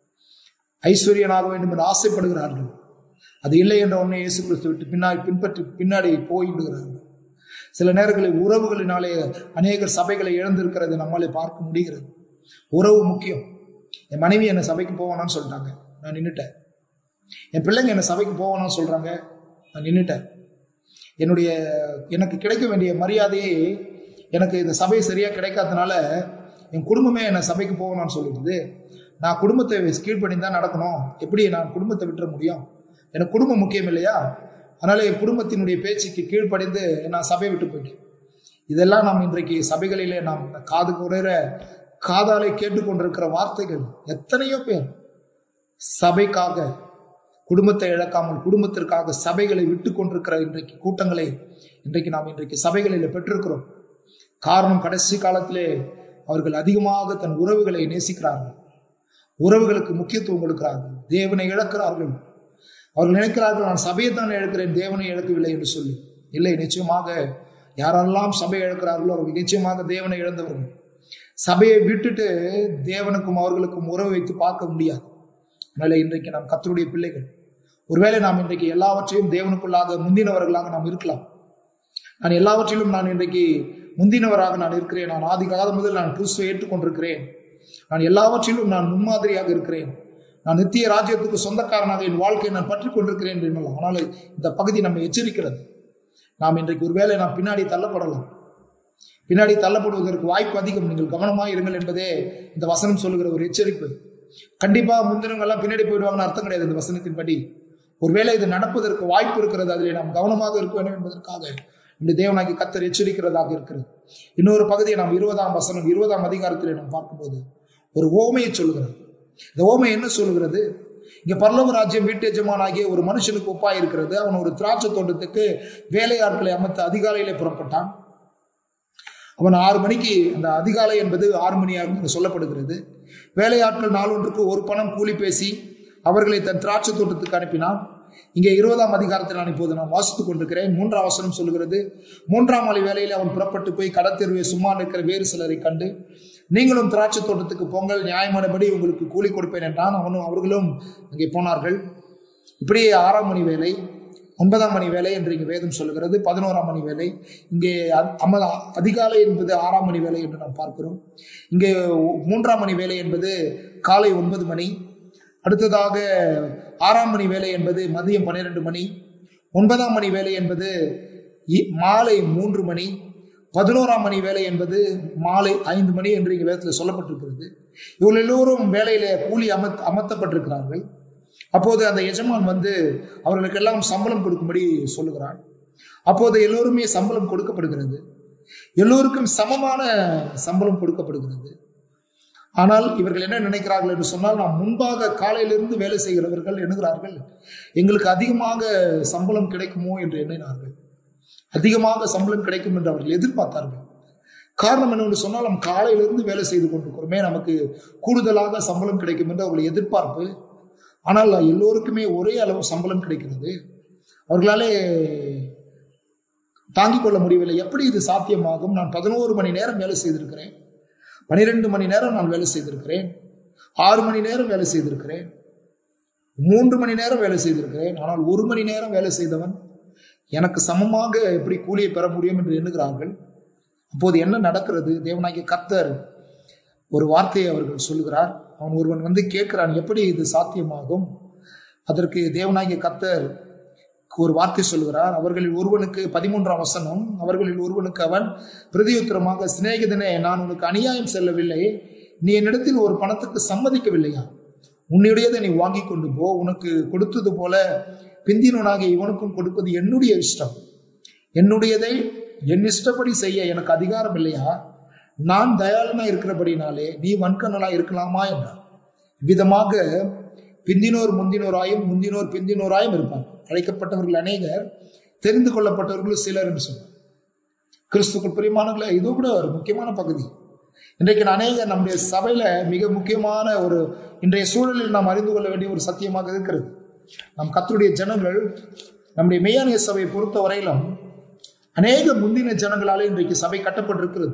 ஐஸ்வர்யனாக வேண்டும் என்று ஆசைப்படுகிறார்கள் அது இல்லை என்ற உடனே இயேசு கிறிஸ்து விட்டு பின்னாடி பின்பற்றி பின்னாடி போய்விடுகிறார்கள் சில நேரங்களில் உறவுகளினாலே அநேகர் சபைகளை இழந்திருக்கிறது நம்மாலே பார்க்க முடிகிறது உறவு முக்கியம் என் மனைவி என்னை சபைக்கு போவானான்னு சொல்லிட்டாங்க நான் நின்றுட்டேன் என் பிள்ளைங்க என்னை சபைக்கு போவானான்னு சொல்றாங்க நான் நின்றுட்டேன் என்னுடைய எனக்கு கிடைக்க வேண்டிய மரியாதையை எனக்கு இந்த சபை சரியா கிடைக்காதனால என் குடும்பமே என்னை சபைக்கு போகணும்னு சொல்லிடுது நான் குடும்பத்தை கீழ்ப்படி தான் நடக்கணும் எப்படி நான் குடும்பத்தை விட்டுற முடியும் எனக்கு குடும்பம் முக்கியம் இல்லையா அதனால என் குடும்பத்தினுடைய பேச்சுக்கு கீழ்ப்படிந்து நான் சபையை விட்டு போயிட்டேன் இதெல்லாம் நாம் இன்றைக்கு சபைகளிலே நாம் காது குறைற காதாலை கேட்டுக்கொண்டிருக்கிற வார்த்தைகள் எத்தனையோ பேர் சபைக்காக குடும்பத்தை இழக்காமல் குடும்பத்திற்காக சபைகளை விட்டு கொண்டிருக்கிற இன்றைக்கு கூட்டங்களை இன்றைக்கு நாம் இன்றைக்கு சபைகளில் பெற்றிருக்கிறோம் காரணம் கடைசி காலத்திலே அவர்கள் அதிகமாக தன் உறவுகளை நேசிக்கிறார்கள் உறவுகளுக்கு முக்கியத்துவம் கொடுக்கிறார்கள் தேவனை இழக்கிறார்கள் அவர்கள் நினைக்கிறார்கள் நான் சபையை தான் இழக்கிறேன் தேவனை இழக்கவில்லை என்று சொல்லி இல்லை நிச்சயமாக யாரெல்லாம் சபையை இழக்கிறார்களோ அவர்கள் நிச்சயமாக தேவனை இழந்தவர்கள் சபையை விட்டுட்டு தேவனுக்கும் அவர்களுக்கும் உறவு வைத்து பார்க்க முடியாது அதனால இன்றைக்கு நாம் கத்தருடைய பிள்ளைகள் ஒருவேளை நாம் இன்றைக்கு எல்லாவற்றையும் தேவனுக்குள்ளாக முந்தினவர்களாக நாம் இருக்கலாம் நான் எல்லாவற்றிலும் நான் இன்றைக்கு முந்தினவராக நான் இருக்கிறேன் நான் ஆதி காலம் முதல் நான் கிறிஸ்துவை ஏற்றுக்கொண்டிருக்கிறேன் நான் எல்லாவற்றிலும் நான் முன்மாதிரியாக இருக்கிறேன் நான் நித்திய ராஜ்யத்துக்கு சொந்தக்காரனாக என் வாழ்க்கையை நான் பற்றி கொண்டிருக்கிறேன் என்று எண்ணலாம் ஆனால் இந்த பகுதி நம்மை எச்சரிக்கிறது நாம் இன்றைக்கு ஒருவேளை நாம் பின்னாடி தள்ளப்படலாம் பின்னாடி தள்ளப்படுவதற்கு வாய்ப்பு அதிகம் நீங்கள் கவனமாக இருங்கள் என்பதே இந்த வசனம் சொல்லுகிற ஒரு எச்சரிப்பு கண்டிப்பா முந்தினவங்க எல்லாம் பின்னாடி போயிடுவாங்கன்னு அர்த்தம் கிடையாது இந்த வசனத்தின்படி ஒருவேளை இது நடப்பதற்கு வாய்ப்பு இருக்கிறது அதிலே நாம் கவனமாக இருக்க வேண்டும் என்பதற்காக இந்த தேவனாகி கத்தர் எச்சரிக்கிறதாக இருக்கிறது இன்னொரு பகுதியை நாம் இருபதாம் வசனம் இருபதாம் அதிகாரத்திலே நாம் பார்க்கும்போது ஒரு ஓமையை சொல்லுகிறது இந்த ஓமை என்ன சொல்லுகிறது இங்க பரலோக ராஜ்யம் வீட்டு எஜமானாகிய ஒரு மனுஷனுக்கு ஒப்பாய் இருக்கிறது அவன் ஒரு திராட்சை தோட்டத்துக்கு வேலையாட்களை அமைத்து அதிகாலையிலே புறப்பட்டான் அவன் ஆறு மணிக்கு அந்த அதிகாலை என்பது ஆறு மணியாக சொல்லப்படுகிறது வேலையாட்கள் நாளொன்றுக்கு ஒரு பணம் கூலி பேசி அவர்களை தன் திராட்சை தோட்டத்துக்கு அனுப்பினான் இங்கே இருபதாம் அதிகாரத்தில் நான் இப்போது நான் வாசித்துக் கொண்டிருக்கிறேன் மூன்றாம் வசனம் சொல்கிறது மூன்றாம் மலை வேலையில் அவன் புறப்பட்டு போய் கடத்தெருவை சும்மா நிற்கிற வேறு சிலரை கண்டு நீங்களும் திராட்சை தோட்டத்துக்கு பொங்கல் நியாயமானபடி உங்களுக்கு கூலி கொடுப்பேன் என்றான் அவனும் அவர்களும் அங்கே போனார்கள் இப்படியே ஆறாம் மணி வேலை ஒன்பதாம் மணி வேலை என்று இங்கே வேதம் சொல்லுகிறது பதினோராம் மணி வேலை இங்கே அ- அம அதிகாலை என்பது ஆறாம் மணி வேலை என்று நாம் பார்க்கிறோம் இங்கே மூன்றாம் மணி வேலை என்பது காலை ஒன்பது மணி அடுத்ததாக ஆறாம் மணி வேலை என்பது மதியம் பன்னிரெண்டு மணி ஒன்பதாம் மணி வேலை என்பது இ- மாலை மூன்று மணி பதினோராம் மணி வேலை என்பது மாலை ஐந்து மணி என்று இங்கே வேதத்தில் சொல்லப்பட்டிருக்கிறது இவர்கள் எல்லோரும் வேலையில கூலி அமர்த் அமர்த்தப்பட்டிருக்கிறார்கள் அப்போது அந்த எஜமான் வந்து அவர்களுக்கெல்லாம் சம்பளம் கொடுக்கும்படி சொல்லுகிறான் அப்போது எல்லோருமே சம்பளம் கொடுக்கப்படுகிறது எல்லோருக்கும் சமமான சம்பளம் கொடுக்கப்படுகிறது ஆனால் இவர்கள் என்ன நினைக்கிறார்கள் என்று சொன்னால் நாம் முன்பாக காலையிலிருந்து வேலை செய்கிறவர்கள் எண்ணுகிறார்கள் எங்களுக்கு அதிகமாக சம்பளம் கிடைக்குமோ என்று எண்ணினார்கள் அதிகமாக சம்பளம் கிடைக்கும் என்று அவர்கள் எதிர்பார்த்தார்கள் காரணம் என்னவென்று சொன்னால் நாம் காலையிலிருந்து வேலை செய்து கொண்டிருக்கிறோமே நமக்கு கூடுதலாக சம்பளம் கிடைக்கும் என்று அவர்கள் எதிர்பார்ப்பு ஆனால் எல்லோருக்குமே ஒரே அளவு சம்பளம் கிடைக்கிறது அவர்களாலே தாங்கிக் கொள்ள முடியவில்லை எப்படி இது சாத்தியமாகும் நான் பதினோரு மணி நேரம் வேலை செய்திருக்கிறேன் பனிரெண்டு மணி நேரம் நான் வேலை செய்திருக்கிறேன் ஆறு மணி நேரம் வேலை செய்திருக்கிறேன் மூன்று மணி நேரம் வேலை செய்திருக்கிறேன் ஆனால் ஒரு மணி நேரம் வேலை செய்தவன் எனக்கு சமமாக எப்படி கூலியை பெற முடியும் என்று எண்ணுகிறார்கள் அப்போது என்ன நடக்கிறது தேவனாகிய கர்த்தர் ஒரு வார்த்தையை அவர்கள் சொல்லுகிறார் அவன் ஒருவன் வந்து கேட்கிறான் எப்படி இது சாத்தியமாகும் அதற்கு தேவனாகிய கர்த்தர் ஒரு வார்த்தை சொல்லுகிறார் அவர்களில் ஒருவனுக்கு பதிமூன்றாம் வசனம் அவர்களில் ஒருவனுக்கு அவன் பிரதியுத்தரமாக சிநேகிதனே நான் உனக்கு அநியாயம் செல்லவில்லை நீ என்னிடத்தில் ஒரு பணத்துக்கு சம்மதிக்கவில்லையா உன்னுடையதை நீ வாங்கி கொண்டு போ உனக்கு கொடுத்தது போல பிந்தினவனாகிய இவனுக்கும் கொடுப்பது என்னுடைய இஷ்டம் என்னுடையதை என் இஷ்டப்படி செய்ய எனக்கு அதிகாரம் இல்லையா நான் தயாளனா இருக்கிறபடினாலே நீ வன்கண்ணலா இருக்கலாமா என்றார் விதமாக பிந்தினோர் முந்தினோராயும் முந்தினோர் பிந்தினோராயும் இருப்பார் அழைக்கப்பட்டவர்கள் அநேகர் தெரிந்து கொள்ளப்பட்டவர்கள் சிலர் என்று சொன்னார் கிறிஸ்துக்குள் பிரியமானங்களே இது கூட ஒரு முக்கியமான பகுதி இன்றைக்கு அநேகர் நம்முடைய சபையில மிக முக்கியமான ஒரு இன்றைய சூழலில் நாம் அறிந்து கொள்ள வேண்டிய ஒரு சத்தியமாக இருக்கிறது நம் கத்தருடைய ஜனங்கள் நம்முடைய மெய்யானிய சபையை பொறுத்த வரையிலும் அநேக முந்தின ஜனங்களாலே இன்றைக்கு சபை கட்டப்பட்டிருக்கிறது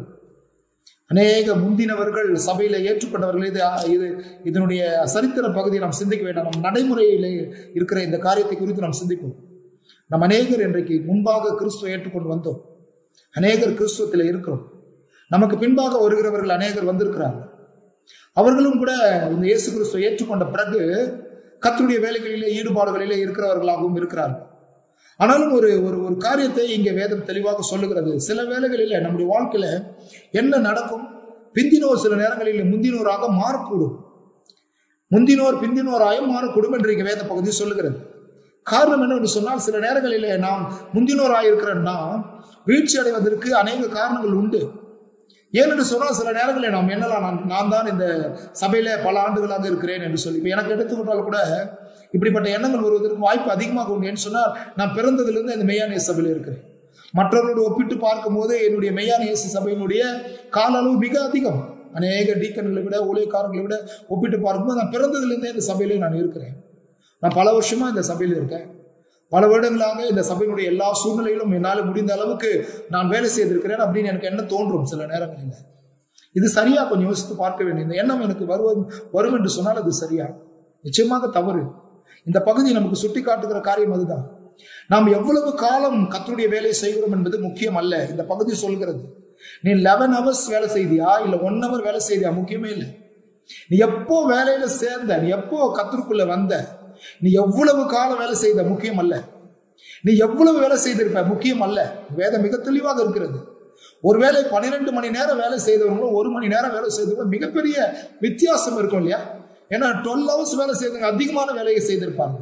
அநேக முந்தினவர்கள் சபையில ஏற்றுக்கொண்டவர்கள் இது இது இதனுடைய சரித்திர பகுதியை நாம் சிந்திக்க வேண்டாம் நம் நடைமுறையிலே இருக்கிற இந்த காரியத்தை குறித்து நாம் சிந்திப்போம் நம் அநேகர் இன்றைக்கு முன்பாக கிறிஸ்துவை ஏற்றுக்கொண்டு வந்தோம் அநேகர் கிறிஸ்துவத்தில் இருக்கிறோம் நமக்கு பின்பாக வருகிறவர்கள் அநேகர் வந்திருக்கிறார்கள் அவர்களும் கூட இந்த இயேசு கிறிஸ்துவை ஏற்றுக்கொண்ட பிறகு கர்த்தருடைய வேலைகளிலே ஈடுபாடுகளிலே இருக்கிறவர்களாகவும் இருக்கிறார்கள் ஆனாலும் ஒரு ஒரு ஒரு காரியத்தை இங்கே வேதம் தெளிவாக சொல்லுகிறது சில வேளைகளில் நம்முடைய வாழ்க்கையில என்ன நடக்கும் பிந்தினோர் சில நேரங்களில் முந்தினோராக மாறக்கூடும் முந்தினோர் பிந்தினோராயும் மாறக்கூடும் என்று இங்கே வேத பகுதி சொல்லுகிறது காரணம் என்னவென்று சொன்னால் சில நேரங்களிலே நாம் முந்தினோராக இருக்கிறோம்னா வீழ்ச்சி அடைவதற்கு அநேக காரணங்கள் உண்டு ஏனென்று சொன்னால் சில நேரங்களில் நாம் என்னலாம் நான் நான் தான் இந்த சபையில பல ஆண்டுகளாக இருக்கிறேன் என்று சொல்லி இப்போ எனக்கு எடுத்துக்கொண்டால் கூட இப்படிப்பட்ட எண்ணங்கள் வருவதற்கு வாய்ப்பு அதிகமாக உண்டு என்று சொன்னால் நான் பிறந்ததிலிருந்து இந்த மெய்யான சபையில் இருக்கிறேன் மற்றவர்களோடு ஒப்பிட்டு பார்க்கும்போது என்னுடைய மெய்யான இயேசு சபையினுடைய கால அளவு மிக அதிகம் அநேக டீக்கன்களை விட ஊழியக்காரர்களை விட ஒப்பிட்டு பார்க்கும்போது நான் பிறந்ததிலிருந்தே இந்த சபையிலே நான் இருக்கிறேன் நான் பல வருஷமா இந்த சபையில் இருக்கேன் பல வருடங்களாக இந்த சபையினுடைய எல்லா சூழ்நிலையிலும் என்னால் முடிந்த அளவுக்கு நான் வேலை செய்திருக்கிறேன் அப்படின்னு எனக்கு என்ன தோன்றும் சில நேரங்களில் இது சரியா கொஞ்சம் யோசித்து பார்க்க வேண்டிய இந்த எண்ணம் எனக்கு வருவது வரும் என்று சொன்னால் அது சரியா நிச்சயமாக தவறு இந்த பகுதி நமக்கு சுட்டி காட்டுகிற காரியம் அதுதான் நாம் எவ்வளவு காலம் கத்தருடைய வேலை செய்கிறோம் என்பது முக்கியம் அல்ல இந்த பகுதி சொல்கிறது நீ லெவன் ஹவர்ஸ் வேலை செய்தியா இல்ல ஒன் ஹவர் வேலை செய்தியா முக்கியமே இல்லை நீ எப்போ வேலையில சேர்ந்த நீ எப்போ கத்தருக்குள்ள வந்த நீ எவ்வளவு காலம் வேலை செய்த முக்கியம் அல்ல நீ எவ்வளவு வேலை செய்திருப்ப முக்கியம் அல்ல வேதம் மிக தெளிவாக இருக்கிறது ஒருவேளை பன்னிரெண்டு மணி நேரம் வேலை செய்தவங்களும் ஒரு மணி நேரம் வேலை செய்தவங்களும் மிகப்பெரிய வித்தியாசம் இருக்கும் இல்லையா ஏன்னா டுவெல் ஹவர்ஸ் வேலை செய்தவங்க அதிகமான வேலையை செய்திருப்பாங்க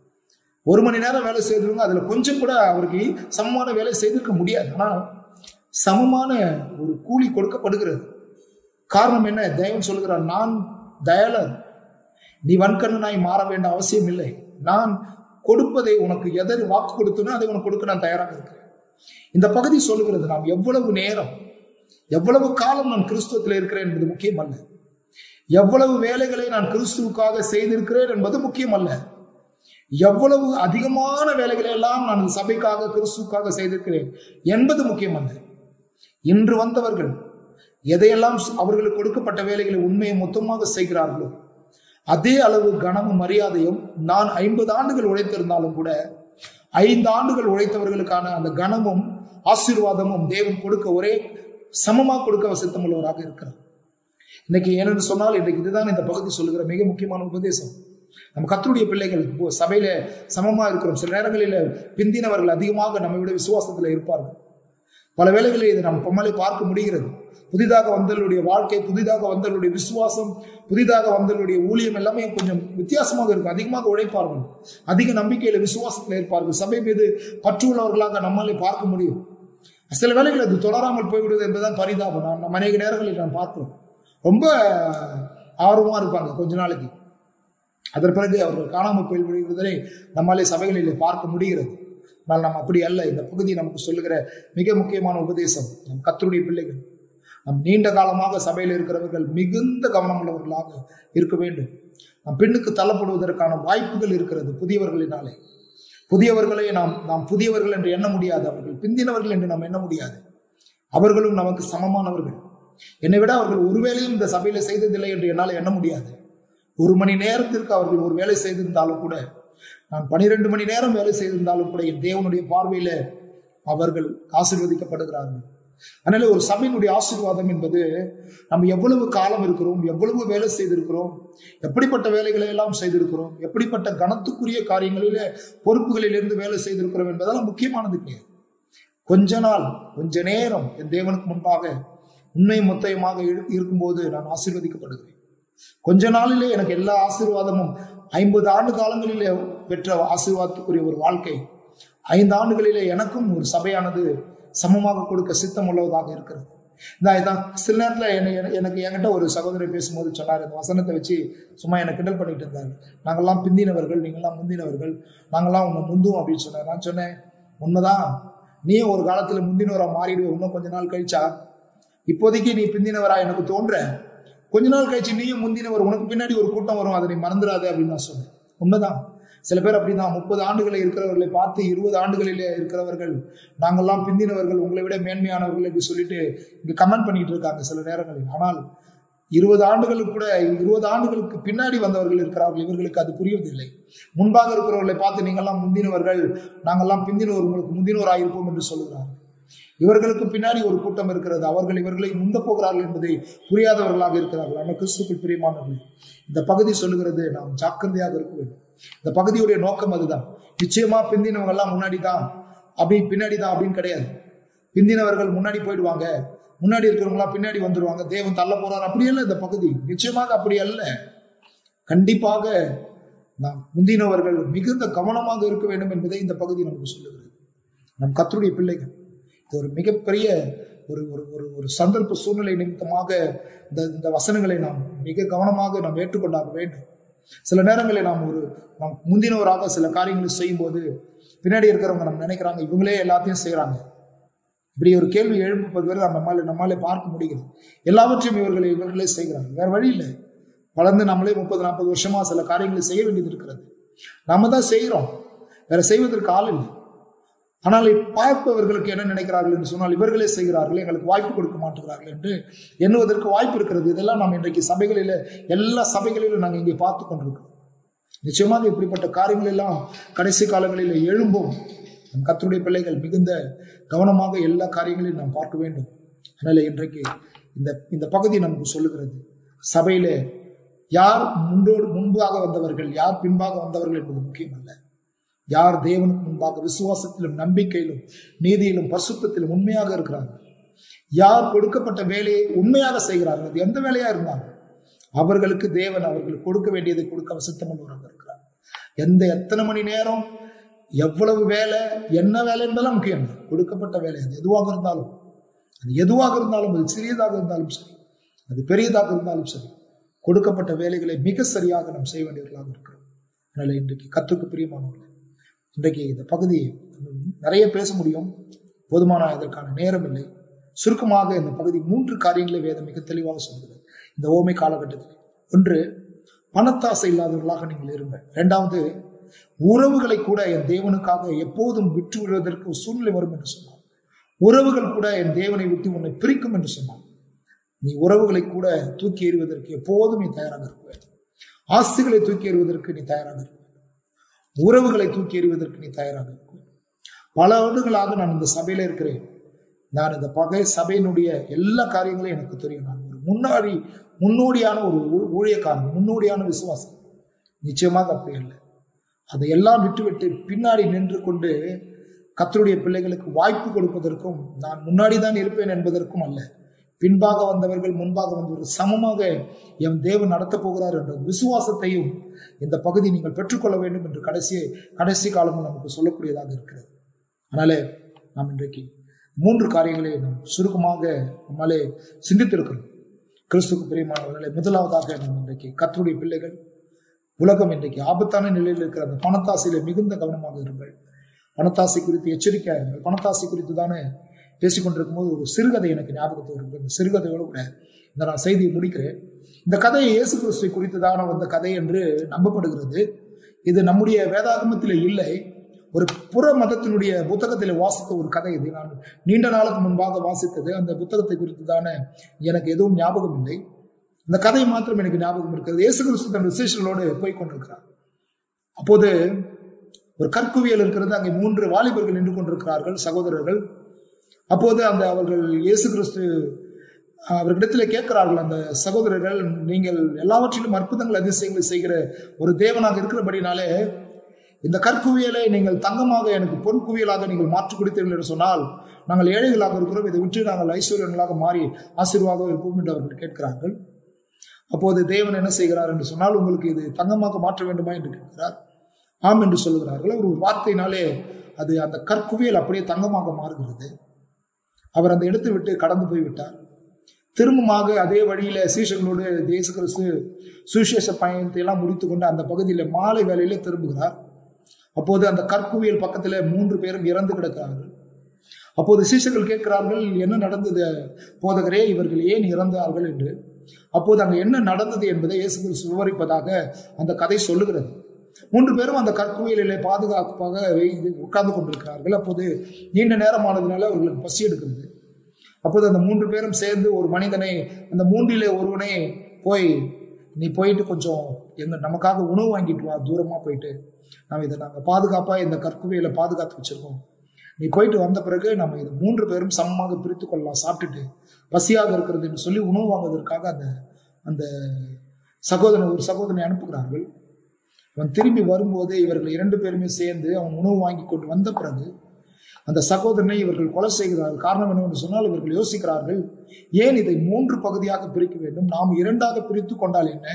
ஒரு மணி நேரம் வேலை செய்தவங்க அதுல கொஞ்சம் கூட அவருக்கு சமமான வேலை செய்திருக்க முடியாது ஆனால் சமமான ஒரு கூலி கொடுக்கப்படுகிறது காரணம் என்ன தேவன் சொல்கிறார் நான் தயாளர் நீ வன்கண்ணனாய் மாற வேண்டிய அவசியம் இல்லை நான் கொடுப்பதை உனக்கு எதர் வாக்கு கொடுத்தனோ அதை உனக்கு கொடுக்க நான் தயாராக இருக்கிறேன் இந்த பகுதி சொல்லுகிறது நாம் எவ்வளவு நேரம் எவ்வளவு காலம் நான் கிறிஸ்துவத்தில் இருக்கிறேன் என்பது முக்கியம் அல்ல எவ்வளவு வேலைகளை நான் கிறிஸ்துவுக்காக செய்திருக்கிறேன் என்பது முக்கியம் அல்ல எவ்வளவு அதிகமான வேலைகளை எல்லாம் நான் இந்த சபைக்காக கிறிஸ்துவுக்காக செய்திருக்கிறேன் என்பது முக்கியம் அல்ல இன்று வந்தவர்கள் எதையெல்லாம் அவர்களுக்கு கொடுக்கப்பட்ட வேலைகளை உண்மையை மொத்தமாக செய்கிறார்களோ அதே அளவு கனமும் மரியாதையும் நான் ஐம்பது ஆண்டுகள் உழைத்திருந்தாலும் கூட ஐந்து ஆண்டுகள் உழைத்தவர்களுக்கான அந்த கனமும் ஆசீர்வாதமும் தேவன் கொடுக்க ஒரே சமமாக கொடுக்க சித்தம் உள்ளவராக இருக்கிறார் இன்னைக்கு ஏனென்று சொன்னால் இன்றைக்கு இதுதான் இந்த பகுதி சொல்லுகிற மிக முக்கியமான உபதேசம் நம்ம கத்தருடைய பிள்ளைகள் இப்போ சபையில சமமா இருக்கிறோம் சில நேரங்களில் பிந்தினவர்கள் அதிகமாக நம்மை விட விசுவாசத்துல இருப்பார்கள் பல வேளைகளில் இதை நம்ம பொம்மலை பார்க்க முடிகிறது புதிதாக வந்தவர்களுடைய வாழ்க்கை புதிதாக வந்தவர்களுடைய விசுவாசம் புதிதாக வந்தவர்களுடைய ஊழியம் எல்லாமே கொஞ்சம் வித்தியாசமாக இருக்கும் அதிகமாக உழைப்பார்கள் அதிக நம்பிக்கையில விசுவாசத்தில் இருப்பார்கள் சபை மீது பற்றுள்ளவர்களாக நம்மளை பார்க்க முடியும் சில வேளைகள் அது தொடராமல் போய்விடுவது என்பதுதான் பரிதாபம் நான் நம்ம அநேக நேரங்களில் நான் பார்க்கிறோம் ரொம்ப ஆர்வமா இருப்பாங்க கொஞ்ச நாளைக்கு அதன் பிறகு அவர்கள் காணாமல் போய் விடுவதை நம்மாலே சபைகளில் பார்க்க முடிகிறது ஆனால் நாம் அப்படி அல்ல இந்த பகுதி நமக்கு சொல்லுகிற மிக முக்கியமான உபதேசம் நம் கத்தருடைய பிள்ளைகள் நம் நீண்ட காலமாக சபையில் இருக்கிறவர்கள் மிகுந்த கவனம் உள்ளவர்களாக இருக்க வேண்டும் நம் பெண்ணுக்கு தள்ளப்படுவதற்கான வாய்ப்புகள் இருக்கிறது புதியவர்களினாலே புதியவர்களை நாம் நாம் புதியவர்கள் என்று எண்ண முடியாது அவர்கள் பிந்தினவர்கள் என்று நாம் எண்ண முடியாது அவர்களும் நமக்கு சமமானவர்கள் என்னை விட அவர்கள் ஒருவேளையும் இந்த சபையில செய்ததில்லை என்று என்னால் எண்ண முடியாது ஒரு மணி நேரத்திற்கு அவர்கள் ஒரு வேலை செய்திருந்தாலும் கூட நான் பனிரெண்டு மணி நேரம் வேலை செய்திருந்தாலும் கூட என் தேவனுடைய பார்வையில அவர்கள் ஆசீர்வதிக்கப்படுகிறார்கள் அதனால ஒரு சபையினுடைய ஆசீர்வாதம் என்பது நம்ம எவ்வளவு காலம் இருக்கிறோம் எவ்வளவு வேலை செய்திருக்கிறோம் எப்படிப்பட்ட வேலைகளை எல்லாம் செய்திருக்கிறோம் எப்படிப்பட்ட கனத்துக்குரிய காரியங்களில பொறுப்புகளிலிருந்து வேலை செய்திருக்கிறோம் என்பதெல்லாம் முக்கியமானது கிடையாது கொஞ்ச நாள் கொஞ்ச நேரம் என் தேவனுக்கு முன்பாக உண்மை முத்தையமாக இருக்கும்போது நான் ஆசீர்வதிக்கப்படுகிறேன் கொஞ்ச நாளிலே எனக்கு எல்லா ஆசீர்வாதமும் ஐம்பது ஆண்டு காலங்களிலே பெற்ற ஆசீர்வாதத்துக்குரிய ஒரு வாழ்க்கை ஐந்து ஆண்டுகளிலே எனக்கும் ஒரு சபையானது சமமாக கொடுக்க சித்தம் உள்ளதாக இருக்கிறது இந்த இதான் சில நேரத்தில் என்ன எனக்கு என்கிட்ட ஒரு சகோதரர் பேசும்போது சொன்னார் இந்த வசனத்தை வச்சு சும்மா என்னை கிண்டல் பண்ணிட்டு இருந்தார் நாங்கள்லாம் பிந்தினவர்கள் நீங்கள்லாம் முந்தினவர்கள் நாங்கள்லாம் உன்னை முந்துவோம் அப்படின்னு சொன்னார் நான் சொன்னேன் உண்மைதான் நீயும் ஒரு காலத்துல முந்தினவரா மாறிடுவே இன்னும் கொஞ்ச நாள் கழிச்சா இப்போதைக்கு நீ பிந்தினவரா எனக்கு தோன்ற கொஞ்ச நாள் கழிச்சு நீயும் முந்தினவர் உனக்கு பின்னாடி ஒரு கூட்டம் வரும் அதை நீ மறந்துடாத அப்படின்னு நான் சொன்னேன் உண்மைதான் சில பேர் அப்படிதான் முப்பது ஆண்டுகளை இருக்கிறவர்களை பார்த்து இருபது ஆண்டுகளிலே இருக்கிறவர்கள் நாங்கெல்லாம் பிந்தினவர்கள் உங்களை விட மேன்மையானவர்கள் என்று சொல்லிட்டு இங்க கமெண்ட் பண்ணிட்டு இருக்காங்க சில நேரங்களில் ஆனால் இருபது ஆண்டுகளுக்கு கூட இருபது ஆண்டுகளுக்கு பின்னாடி வந்தவர்கள் இருக்கிறார்கள் இவர்களுக்கு அது புரிவதில்லை முன்பாக இருக்கிறவர்களை பார்த்து நீங்கெல்லாம் முந்தினவர்கள் நாங்கெல்லாம் பிந்தினவர் உங்களுக்கு முந்தினோர் ஆயிருப்போம் என்று சொல்லுகிறார்கள் இவர்களுக்கு பின்னாடி ஒரு கூட்டம் இருக்கிறது அவர்கள் இவர்களை முந்த போகிறார்கள் என்பதை புரியாதவர்களாக இருக்கிறார்கள் ஆனால் கிறிஸ்துக்குள் பிரியமானவர்கள் இந்த பகுதி சொல்லுகிறது நாம் ஜாக்கிரதையாக இருக்க வேண்டும் இந்த பகுதியுடைய நோக்கம் அதுதான் நிச்சயமா பிந்தினவங்க எல்லாம் முன்னாடி தான் அப்படி பின்னாடி தான் அப்படின்னு கிடையாது பிந்தினவர்கள் முன்னாடி போயிடுவாங்க முன்னாடி இருக்கிறவங்களா பின்னாடி வந்துடுவாங்க தேவன் தள்ள போறார் அப்படி அல்ல இந்த பகுதி நிச்சயமாக அப்படி அல்ல கண்டிப்பாக நாம் முந்தினவர்கள் மிகுந்த கவனமாக இருக்க வேண்டும் என்பதை இந்த பகுதி நமக்கு சொல்லுகிறது நம் கத்தருடைய பிள்ளைகள் இது ஒரு மிகப்பெரிய ஒரு ஒரு ஒரு ஒரு சந்தர்ப்ப சூழ்நிலை நிமித்தமாக இந்த இந்த வசனங்களை நாம் மிக கவனமாக நாம் ஏற்றுக்கொண்டாக வேண்டும் சில நேரங்களில் நாம் ஒரு நாம் முந்தினவராக சில காரியங்களை செய்யும்போது பின்னாடி இருக்கிறவங்க நம்ம நினைக்கிறாங்க இவங்களே எல்லாத்தையும் செய்கிறாங்க இப்படி ஒரு கேள்வி எழுப்புவது வரை நம்மால நம்மாலே பார்க்க முடிகிறது எல்லாவற்றையும் இவர்களை இவர்களே செய்கிறார்கள் வேற வழி இல்லை வளர்ந்து நம்மளே முப்பது நாற்பது வருஷமா சில காரியங்களை செய்ய வேண்டியது இருக்கிறது நம்ம தான் செய்கிறோம் வேற செய்வதற்கு ஆள் இல்லை ஆனால் பார்ப்பவர்களுக்கு என்ன நினைக்கிறார்கள் என்று சொன்னால் இவர்களே செய்கிறார்கள் எங்களுக்கு வாய்ப்பு கொடுக்க மாட்டேங்கிறார்கள் என்று எண்ணுவதற்கு வாய்ப்பு இருக்கிறது இதெல்லாம் நாம் இன்றைக்கு சபைகளில் எல்லா சபைகளிலும் நாங்கள் இங்கே பார்த்து கொண்டிருக்கிறோம் நிச்சயமாக இப்படிப்பட்ட காரியங்கள் எல்லாம் கடைசி காலங்களில் எழும்பும் நம் கத்தருடைய பிள்ளைகள் மிகுந்த கவனமாக எல்லா காரியங்களையும் நாம் பார்க்க வேண்டும் அதனால இன்றைக்கு இந்த இந்த பகுதி நமக்கு சொல்லுகிறது சபையில யார் முன்னோடு முன்பாக வந்தவர்கள் யார் பின்பாக வந்தவர்கள் என்பது முக்கியம் அல்ல யார் தேவனுக்கு முன்பாக விசுவாசத்திலும் நம்பிக்கையிலும் நீதியிலும் பரிசுத்தத்திலும் உண்மையாக இருக்கிறார்கள் யார் கொடுக்கப்பட்ட வேலையை உண்மையாக செய்கிறார்கள் அது எந்த வேலையா இருந்தாலும் அவர்களுக்கு தேவன் அவர்களுக்கு கொடுக்க வேண்டியதை கொடுக்க சித்தம் உள்ளவராக இருக்கிறார் எந்த எத்தனை மணி நேரம் எவ்வளவு வேலை என்ன வேலை என்பதெல்லாம் முக்கியம் இல்லை. கொடுக்கப்பட்ட வேலை அது எதுவாக இருந்தாலும் அது எதுவாக இருந்தாலும் அது சிறியதாக இருந்தாலும் சரி அது பெரியதாக இருந்தாலும் சரி கொடுக்கப்பட்ட வேலைகளை மிக சரியாக நாம் செய்ய வேண்டியவர்களாக இருக்கிறோம் அதனால இன்றைக்கு கத்துக்கு பிரியமானவர்களே இன்றைக்கு இந்த பகுதியை நிறைய பேச முடியும் போதுமான இதற்கான நேரம் இல்லை சுருக்கமாக இந்த பகுதி மூன்று காரியங்களை வேதம் மிக தெளிவாக சொல்கிறது இந்த ஓமை காலகட்டத்தில் ஒன்று பணத்தாசை இல்லாதவர்களாக நீங்கள் இருங்கள் இரண்டாவது உறவுகளை கூட என் தேவனுக்காக எப்போதும் விட்டு விடுவதற்கு ஒரு சூழ்நிலை வரும் என்று சொன்னார் உறவுகள் கூட என் தேவனை விட்டு உன்னை பிரிக்கும் என்று சொன்னார் நீ உறவுகளை கூட தூக்கி எறிவதற்கு எப்போதும் நீ தயாராக இருக்க வேண்டும் ஆஸ்திகளை தூக்கி எறிவதற்கு நீ தயாராக இருக்க வேண்டும் உறவுகளை தூக்கி எறிவதற்கு நீ தயாராக இருக்க வேண்டும் பல ஆண்டுகளாக நான் இந்த சபையில இருக்கிறேன் நான் இந்த பகை சபையினுடைய எல்லா காரியங்களையும் எனக்கு தெரியும் நான் ஒரு முன்னாடி முன்னோடியான ஒரு ஊ- ஊழியக்காரன் முன்னோடியான விசுவாசம் நிச்சயமாக அப்படி இல்லை அதையெல்லாம் விட்டுவிட்டு பின்னாடி நின்று கொண்டு கத்தருடைய பிள்ளைகளுக்கு வாய்ப்பு கொடுப்பதற்கும் நான் முன்னாடி தான் இருப்பேன் என்பதற்கும் அல்ல பின்பாக வந்தவர்கள் முன்பாக வந்தவர்கள் சமமாக என் தேவன் நடத்தப் போகிறார் என்ற விசுவாசத்தையும் இந்த பகுதி நீங்கள் பெற்றுக்கொள்ள வேண்டும் என்று கடைசி கடைசி காலங்கள் நமக்கு சொல்லக்கூடியதாக இருக்கிறது அதனாலே நாம் இன்றைக்கு மூன்று காரியங்களை நாம் சுருக்கமாக நம்மாலே சிந்தித்திருக்கிறோம் கிறிஸ்துக்கு பிரியமானவர்களே முதலாவதாக நாம் இன்றைக்கு கத்தருடைய பிள்ளைகள் உலகம் இன்றைக்கு ஆபத்தான நிலையில் இருக்கிற அந்த பணத்தாசையில மிகுந்த கவனமாக இருங்கள் பணத்தாசை குறித்து எச்சரிக்கையாக இருங்கள் பணத்தாசை குறித்து தானே பேசிக்கொண்டிருக்கும் போது ஒரு சிறுகதை எனக்கு ஞாபகத்துக்கு வருகிறது இந்த சிறுகதையோடு கூட இந்த நான் செய்தியை முடிக்கிறேன் இந்த கதை இயேசு கிறிஸ்துவை குறித்து தான வந்த கதை என்று நம்பப்படுகிறது இது நம்முடைய வேதாகமத்தில் இல்லை ஒரு புற மதத்தினுடைய புத்தகத்தில் வாசித்த ஒரு கதை இது நான் நீண்ட நாளுக்கு முன்பாக வாசித்தது அந்த புத்தகத்தை குறித்து தானே எனக்கு எதுவும் ஞாபகம் இல்லை இந்த கதை மாத்திரம் எனக்கு ஞாபகம் இருக்கிறது இயேசு கிறிஸ்து தன் விசேஷங்களோடு போய் கொண்டிருக்கிறார் அப்போது ஒரு கற்குவியல் இருக்கிறது அங்கே மூன்று வாலிபர்கள் நின்று கொண்டிருக்கிறார்கள் சகோதரர்கள் அப்போது அந்த அவர்கள் இயேசு கிறிஸ்து அஹ், அவர்களிடத்தில் கேட்கிறார்கள் அந்த சகோதரர்கள் நீங்கள் எல்லாவற்றிலும் அற்புதங்கள் அதிசயங்களை செய்கிற ஒரு தேவனாக இருக்கிறபடினாலே இந்த கற்குவியலை நீங்கள் தங்கமாக எனக்கு பொன் குவியலாக நீங்கள் மாற்றி கொடுத்தீர்கள் என்று சொன்னால் நாங்கள் ஏழைகளாக இருக்கிறோம் இதை விட்டு நாங்கள் ஐஸ்வர்யங்களாக மாறி ஆசீர்வாதம் இருப்போம் என்று அவர்கள் கேட்கிறார்கள் அப்போது தேவன் என்ன செய்கிறார் என்று சொன்னால் உங்களுக்கு இது தங்கமாக மாற்ற வேண்டுமா என்று கேட்கிறார் ஆம் என்று சொல்லுகிறார்கள் ஒரு வார்த்தையினாலே அது அந்த கற்குவியல் அப்படியே தங்கமாக மாறுகிறது அவர் அந்த இடத்தை விட்டு கடந்து போய் விட்டார் திரும்பமாக அதே வழியில சீஷர்களோடு இயேசு கிறிஸ்து சுவிசேஷ பயணத்தை எல்லாம் முடித்து கொண்டு அந்த பகுதியில மாலை வேளையில திரும்புகிறார் அப்போது அந்த கற்குவியல் பக்கத்துல மூன்று பேரும் இறந்து கிடக்கிறார்கள் அப்போது சீஷர்கள் கேட்கிறார்கள் என்ன நடந்தது போதகரே இவர்கள் ஏன் இறந்தார்கள் என்று அப்போது அங்க என்ன நடந்தது என்பதை இயேசு கிறிஸ்து விவரிப்பதாக அந்த கதை சொல்லுகிறது மூன்று பேரும் அந்த கற்குவியலிலே பாதுகாப்பாக வை- உட்கார்ந்து கொண்டிருக்கிறார்கள் அப்போது நீண்ட நேரமானதுனால அவர்களுக்கு பசி எடுக்கிறது அப்போது அந்த மூன்று பேரும் சேர்ந்து ஒரு மனிதனை அந்த மூன்றிலே ஒருவனை போய் நீ போயிட்டு கொஞ்சம் எங்க நமக்காக உணவு வாங்கிட்டு வா தூரமா போயிட்டு நம்ம இதை நாங்கள் பாதுகாப்பா இந்த கற்குவையில பாதுகாத்து வச்சிருக்கோம் நீ போயிட்டு வந்த பிறகு நம்ம இது மூன்று பேரும் சமமாக பிரித்து கொள்ளலாம் சாப்பிட்டுட்டு பசியாக இருக்கிறதுன்னு சொல்லி உணவு வாங்குவதற்காக அந்த அந்த சகோதரன் ஒரு சகோதரனை அனுப்புகிறார்கள் அவன் திரும்பி வரும்போது இவர்கள் இரண்டு பேருமே சேர்ந்து அவன் உணவு வாங்கி கொண்டு வந்த பிறகு அந்த சகோதரனை இவர்கள் கொலை செய்கிறார்கள் காரணம் என்னவென்று சொன்னால் இவர்கள் யோசிக்கிறார்கள் ஏன் இதை மூன்று பகுதியாக பிரிக்க வேண்டும் நாம் இரண்டாக பிரித்து கொண்டால் என்ன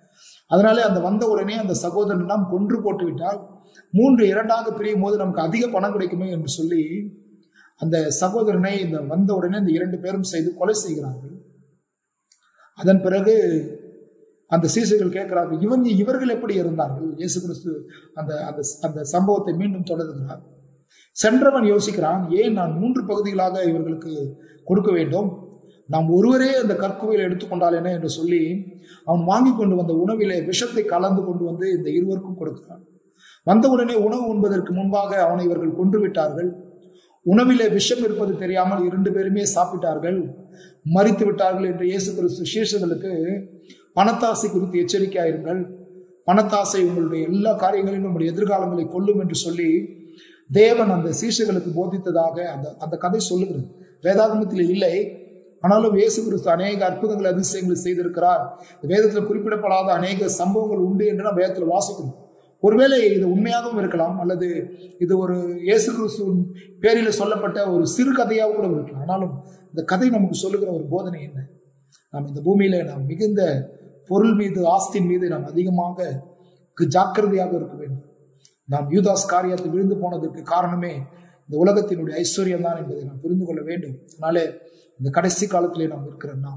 அதனாலே அந்த வந்த உடனே அந்த சகோதரன் நாம் கொன்று போட்டு விட்டால் மூன்று இரண்டாக பிரியும் போது நமக்கு அதிக பணம் கிடைக்குமே என்று சொல்லி அந்த சகோதரனை இந்த வந்த உடனே இந்த இரண்டு பேரும் செய்து கொலை செய்கிறார்கள் அதன் பிறகு அந்த சீசர்கள் கேட்கிறார்கள் இவங்க இவர்கள் எப்படி இருந்தார்கள் இயேசு கிறிஸ்து அந்த அந்த அந்த சம்பவத்தை மீண்டும் தொடர்கிறார் சென்றவன் யோசிக்கிறான் ஏன் நான் மூன்று பகுதிகளாக இவர்களுக்கு கொடுக்க வேண்டும் நாம் ஒருவரே அந்த கற்குவையில் எடுத்துக்கொண்டால் என்ன என்று சொல்லி அவன் வாங்கி கொண்டு வந்த உணவிலே விஷத்தை கலந்து கொண்டு வந்து இந்த இருவருக்கும் கொடுக்கிறான் வந்தவுடனே உணவு உண்பதற்கு முன்பாக அவனை இவர்கள் கொன்று விட்டார்கள் உணவிலே விஷம் இருப்பது தெரியாமல் இரண்டு பேருமே சாப்பிட்டார்கள் மறித்து விட்டார்கள் என்று இயேசு கிறிஸ்து சீஷர்களுக்கு பணத்தாசை குறித்து எச்சரிக்கையாயிருங்கள் பணத்தாசை உங்களுடைய எல்லா காரியங்களிலும் உங்களுடைய எதிர்காலங்களை கொல்லும் என்று சொல்லி தேவன் அந்த சீஷர்களுக்கு போதித்ததாக அந்த அந்த கதை சொல்லுகிறது வேதாகமத்தில் இல்லை ஆனாலும் இயேசு கிறிஸ்து அநேக அற்புதங்கள் அதிசயங்களை செய்திருக்கிறார் வேதத்தில் குறிப்பிடப்படாத அநேக சம்பவங்கள் உண்டு என்று நாம் வேதத்தில் வாசிக்கிறோம் ஒருவேளை இது உண்மையாகவும் இருக்கலாம் அல்லது இது ஒரு இயேசு கிறிஸ்துவின் பேரில் சொல்லப்பட்ட ஒரு சிறு கதையாக கூட இருக்கலாம் ஆனாலும் இந்த கதை நமக்கு சொல்லுகிற ஒரு போதனை என்ன நாம் இந்த பூமியில நாம் மிகுந்த பொருள் மீது ஆஸ்தின் மீது நாம் அதிகமாக ஜாக்கிரதையாக இருக்க வேண்டும் நாம் யூதாஸ் காரியத்தை விழுந்து போனதற்கு காரணமே இந்த உலகத்தினுடைய ஐஸ்வர்யம் தான் என்பதை நாம் புரிந்து கொள்ள வேண்டும் அதனாலே இந்த கடைசி காலத்திலே நாம் இருக்கிற நாம்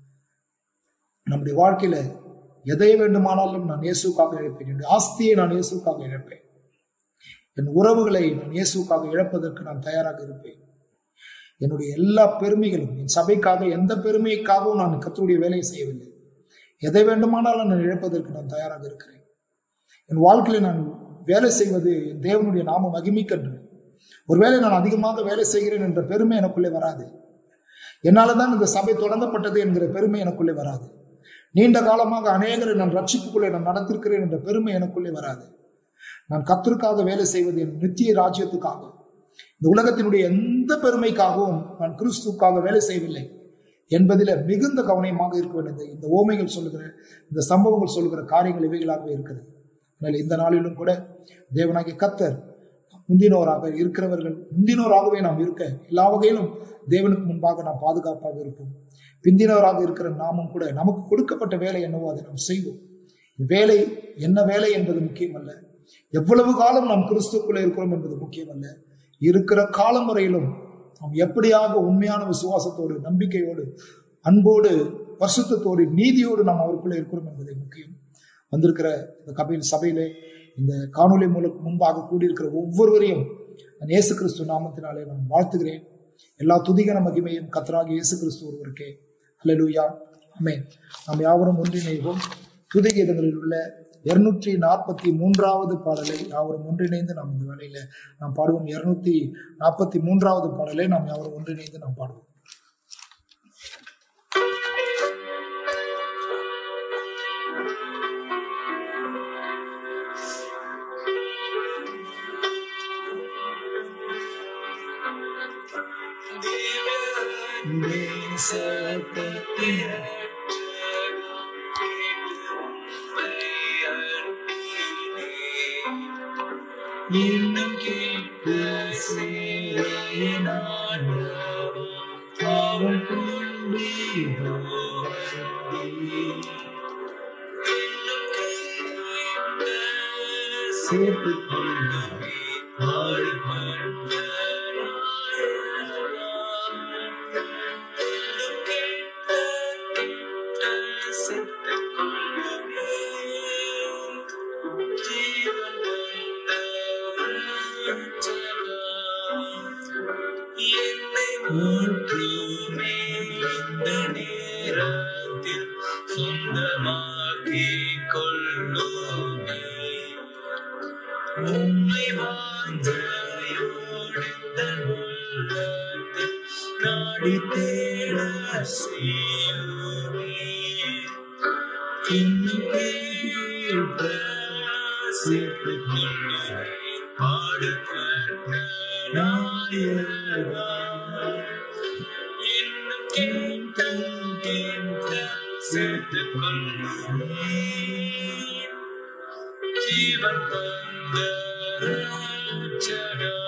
நம்முடைய வாழ்க்கையில எதை வேண்டுமானாலும் நான் இயேசுக்காக இழப்பேன் என்னுடைய ஆஸ்தியை நான் இயேசுக்காக இழப்பேன் என் உறவுகளை நான் இயேசுக்காக இழப்பதற்கு நான் தயாராக இருப்பேன் என்னுடைய எல்லா பெருமைகளும் என் சபைக்காக எந்த பெருமைக்காகவும் நான் கத்தருடைய வேலையை செய்யவில்லை எதை வேண்டுமானாலும் நான் இழப்பதற்கு நான் தயாராக இருக்கிறேன் என் வாழ்க்கையில நான் வேலை செய்வது என் தேவனுடைய நாம மகிமிக்கன்று ஒருவேளை நான் அதிகமாக வேலை செய்கிறேன் என்ற பெருமை எனக்குள்ளே வராது என்னாலதான் இந்த சபை தொடங்கப்பட்டது என்கிற பெருமை எனக்குள்ளே வராது நீண்ட காலமாக அநேகரை நான் ரட்சிப்புக்குள்ளே நான் நடத்திருக்கிறேன் என்ற பெருமை எனக்குள்ளே வராது நான் கத்திற்காக வேலை செய்வது என் நித்திய ராஜ்யத்துக்காக இந்த உலகத்தினுடைய எந்த பெருமைக்காகவும் நான் கிறிஸ்துக்காக வேலை செய்யவில்லை என்பதில் மிகுந்த கவனமாக இருக்க வேண்டியது இந்த ஓமைகள் சொல்லுகிற இந்த சம்பவங்கள் சொல்லுகிற காரியங்கள் இவைகளாகவே இருக்கிறது அதனால் இந்த நாளிலும் கூட தேவனாகிய கத்தர் முந்தினோராக இருக்கிறவர்கள் முந்தினோராகவே நாம் இருக்க எல்லா வகையிலும் தேவனுக்கு முன்பாக நாம் பாதுகாப்பாக இருப்போம் பிந்தினவராக இருக்கிற நாமும் கூட நமக்கு கொடுக்கப்பட்ட வேலை என்னவோ அதை நாம் செய்வோம் வேலை என்ன வேலை என்பது முக்கியம் அல்ல எவ்வளவு காலம் நாம் கிறிஸ்துக்குள்ள இருக்கிறோம் என்பது முக்கியம் அல்ல இருக்கிற காலம் வரையிலும் நாம் எப்படியாக உண்மையான விசுவாசத்தோடு நம்பிக்கையோடு அன்போடு பரிசுத்தத்தோடு நீதியோடு நாம் அவருக்குள்ள இருக்கிறோம் என்பதை முக்கியம் வந்திருக்கிற இந்த கபையில் சபையிலே இந்த காணொலி மூலம் முன்பாக கூடியிருக்கிற ஒவ்வொருவரையும் நான் இயேசு கிறிஸ்து நாமத்தினாலே நான் வாழ்த்துகிறேன் எல்லா துதிகன மகிமையும் கத்தராகி இயேசு கிறிஸ்து ஒருவருக்கே அல்லேலூயா அமேன் நாம் யாவரும் ஒன்றிணைவோம் துதிகீதங்களில் உள்ள இருநூற்றி நாற்பத்தி மூன்றாவது பாடலை யாவரும் ஒன்றிணைந்து நாம் இந்த வேலையில நாம் பாடுவோம் இருநூத்தி நாற்பத்தி மூன்றாவது பாடலை நாம் யாவரும் ஒன்றிணைந்து நாம் பாடுவோம் இன்னும் கேட்க சேனான் அவள் கொண்டு சேர்த்து என்னை ஊற்றுமே இந்த நேரத்தில் சொந்தமாக்கி கொள்ளுமே உம்மை வாஞ்சையோடு தன் உள்ளத்தில் நாடி தேட செய்யுமே இன்னும் கேட்க சேர்த்துக் கொள்ளுமே பாடுபட்ட நாயகா இன்னும் கேட்க கேட்க சேர்த்துக் கொள்ளுமே ஜீவன் தந்த ராஜரா,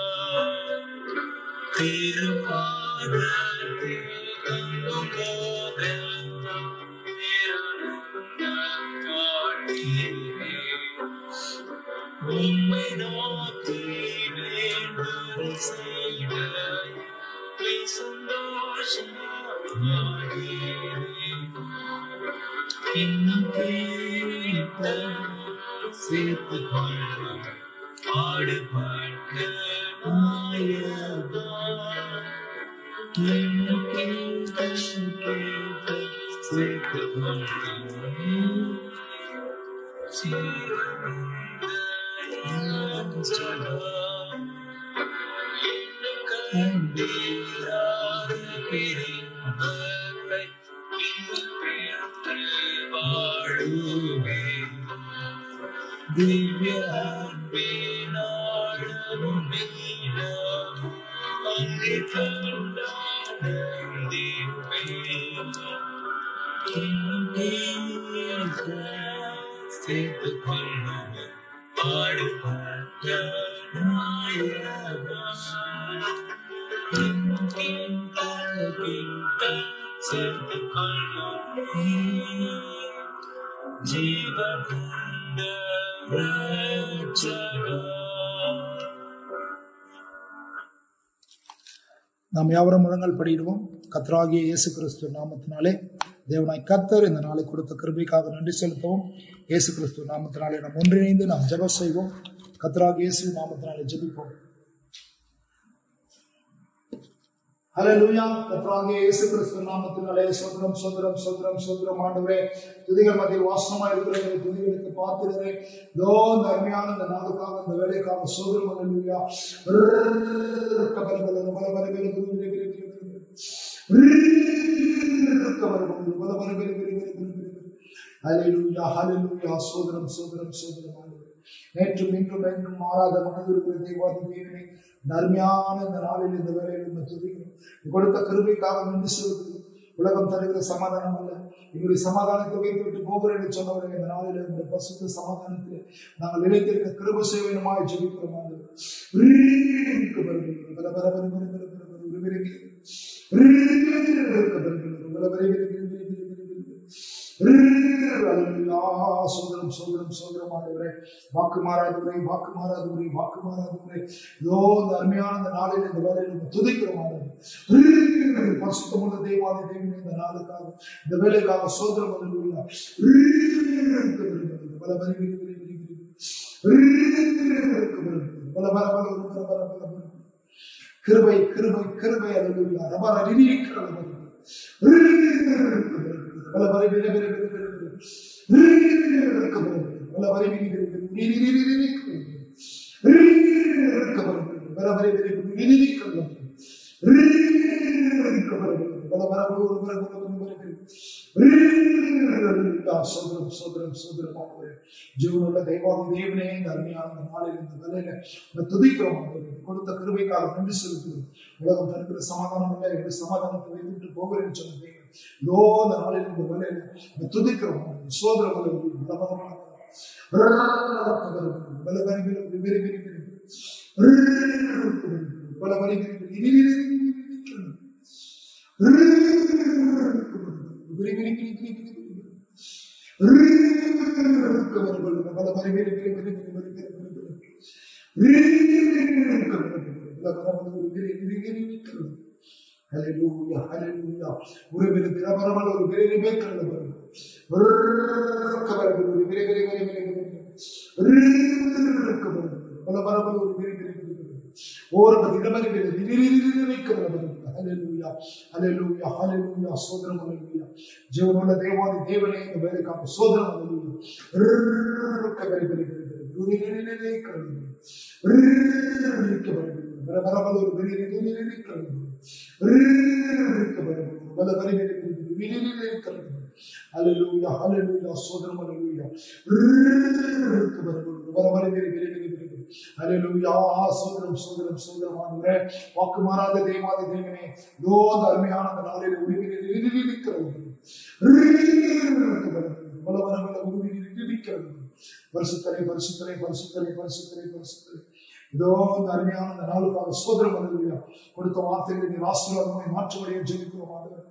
திருப்பாதத்தில் தங்கும் போதெல்லாம் பேரானந்தம் காண்கிறேன். உம்மை நோக்கி வேண்டுதல் செய்த என் சந்தோஷமாகிறேன். இன்னும் கேட்ட சேர்த்து கொள்ள பாடுபட்ட நாயகா இன்னும் கேட்ட கேட்ட சேர்த்து கொள்ள கண்டீராத பிரிந்தவரை வாழுவே திவ்ய அன்பினாலும் நீளம் அங்கே சேர்த்து கொள்ளும் பாடுபட்ட நாயகா சேர்த்து கொள்ளும் ஜீவகுண்ட ரட்சகா நாம் யாவரும் முழங்கள் படிடுவோம் கத்தராகிய இயேசு கிறிஸ்து நாமத்தினாலே தேவனாய் கத்தர் இந்த நாளை கொடுத்த கிருபைக்காக நன்றி செலுத்தவும் இயேசு கிறிஸ்து நாமத்தினாலே நாம் ஒன்றிணைந்து நாம் ஜெபம் செய்வோம் கத்தராகிய இயேசு நாமத்தினாலே ஜெபிப்போம் ஹalleluya கர்த்தராகிய இயேசு கிறிஸ்து நாமத்தினாலே சோதரம் சோதரம் சோதரம் சோதரம் ஆண்டவரே துதிகள் மத்தியில் வாசனமா இருக்கிறவரை துதிகளுக்கு பார்க்கிறவரே இதோ இந்த அருமையான இந்த நாளுக்காக இந்த வேலைக்காக சோதரம் ஹalleluya கபல பல பல பல பல ஹalleluya ஹalleluya சோதரம் சோதரம் சோதரம் ஆண்டவரே நேற்றும் இன்றும் என்றும் மாறாத மனதிருக்கிற தெய்வாதி தேவனே இந்த அருமையான இந்த நாளில் இந்த வேலையில் இந்த துதிக்கிறோம் நீ கொடுத்த கிருபைக்காக நன்றி செலுத்துகிறோம் உலகம் தருகிற சமாதானம் அல்ல எங்களுடைய சமாதானத்தை வைத்து விட்டு போகிறேன் என்று சொன்னவர்கள் இந்த நாளில் உங்களுடைய பசுத்த சமாதானத்தில் நாங்கள் நிலைத்திருக்க கிருப சேவனமாய் ஜெபிக்கிறோம் ஆண்டவரே. உருவிற்கு வருகிறோம். பல பல பல பல பல பல பல உருவிற்கு. உருவிற்கு வருகிறோம். பல பல பல பல பல பல பல அல்லேலூயா. சோதரம் சோதரம் சோதரம் ஆண்டவரே வாக்கு மாறாதவரே வாக்கு மாறாதவரே வாக்கு மாறாதவரே இதோ இந்த அருமையான இந்த நாளில் இந்த வேலையில் நம்ம துதிக்கிறோம் ஆண்டவரே பரிசுத்தமுள்ள தெய்வாதி தேவனே இந்த நாளுக்காக இந்த வேலைக்காக சோதரம் அல்லேலூயா பல பல பல பல பல பல பல பல பல பல கிருபை கிருபை கிருபை அல்லேலூயா ரபர ரிரிக்கிறது பல பல பல பல பல பல பல சோதரம் சோதரம் சோதரமாகவே ஜீவனுள்ள தெய்வாதி தேவனே இந்த அருமையான இந்த நாளில் இந்த வேலையில இந்த துதிக்கிறோம் ஆண்டவரே. கொடுத்த கிருபைக்காக நன்றி செலுத்துகிறோம் உலகம் தருகிற சமாதானம் இல்லை எங்களுடைய சமாதானத்தை வைத்துட்டு போகிறேன்னு சொன்ன தேவன் இதோ இந்த நாளில் இந்த வேலையில இந்த துதிக்கிறோம் ஆண்டவரே. சோதரம் அல்லேலூயா. பலபலமான பல வரி விரி விரி விரி விரி பல வரி விரி விரி விரி விரி விரி விரி விரி விரி விரி விரி Hallelujah, hallelujah. ஒரு பெரிய பிரபலமான ஒரு பெரிய ரிபேக்கள் வரும். விருக்க வரும், ஒரு பெரிய பெரிய பெரிய பெரிய பெரிய. விருக்க வரும். பல பரபல ஒரு பெரிய பெரிய பெரிய பெரிய. ஒரு திடமரி பெரிய ரிரிரிரிரிரிக்க வரும். Hallelujah, hallelujah, hallelujah. சோதரம் hallelujah. ஜீவனுள்ள தேவாதி தேவனே இந்த வேலைக்காக சோதரம் hallelujah. விருக்க பெரிய பெரிய பெரிய பெரிய. ரிரிரிரிரிரிக்க வரும். விருக்க வரும். பல பரபல ஒரு பெரிய ரிரிரிரிரிக்க வரும். Hallelujah, hallelujah, சோதரம் hallelujah. Hallelujah, சோதரம் சோதரம் சோதரம் ஆண்டவரே வாக்கு மாறாத தேவாதி தேவனே இதோ அந்த அருமையான அந்த நாளில் உருவிக்கிறது பரிசுத்தரை பரிசுத்தரை பரிசுத்தரை பரிசுத்தரை பரிசுத்தரை இதோ இந்த அருமையான அந்த நாளுக்காக சோதரம் அல்லா கொடுத்த வார்த்தைகளை நீ ஆசீர்வாதமாய் மாற்றுவடைய ஜெயிக்கிறோம் ஆண்டவரே.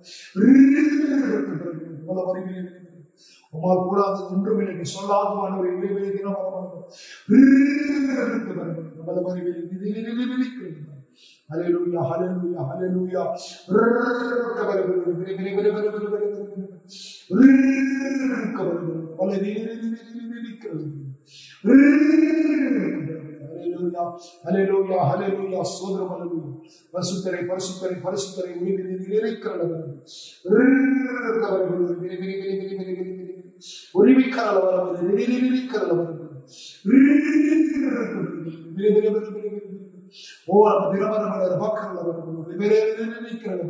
பல வரிகளை உமால் கூடாதது ஒன்றுமில்லை நீ சொல்லாத ஆண்டவரை இவைகளை தினம் வரமாட்டோம் பல வரிகளை ஹalleluya ஹalleluya ஹalleluya இருக்க வருகிறது விரி விரி விரி விரி விரி விரி விரி இருக்க வருகிறது பல விரி விரி விரி விரி இருக்கிறது ஹalleluya ஹalleluya ஹalleluya சோதரம் ஹalleluya பரிசுத்தரை பரிசுத்தரை பரிசுத்தரை விரி விரி விரி இருக்கிறது இருக்க வருகிறது விரி விரி விரி விரி விரி விரி விரி உரிமைக்கரல வருவது விரி விரி விரிக்கரல வருவது விரி விரி விரி விரி விரி ஓ நம்ம தினமர பக்கரல வருவது விரி விரி விரி விரிக்கரல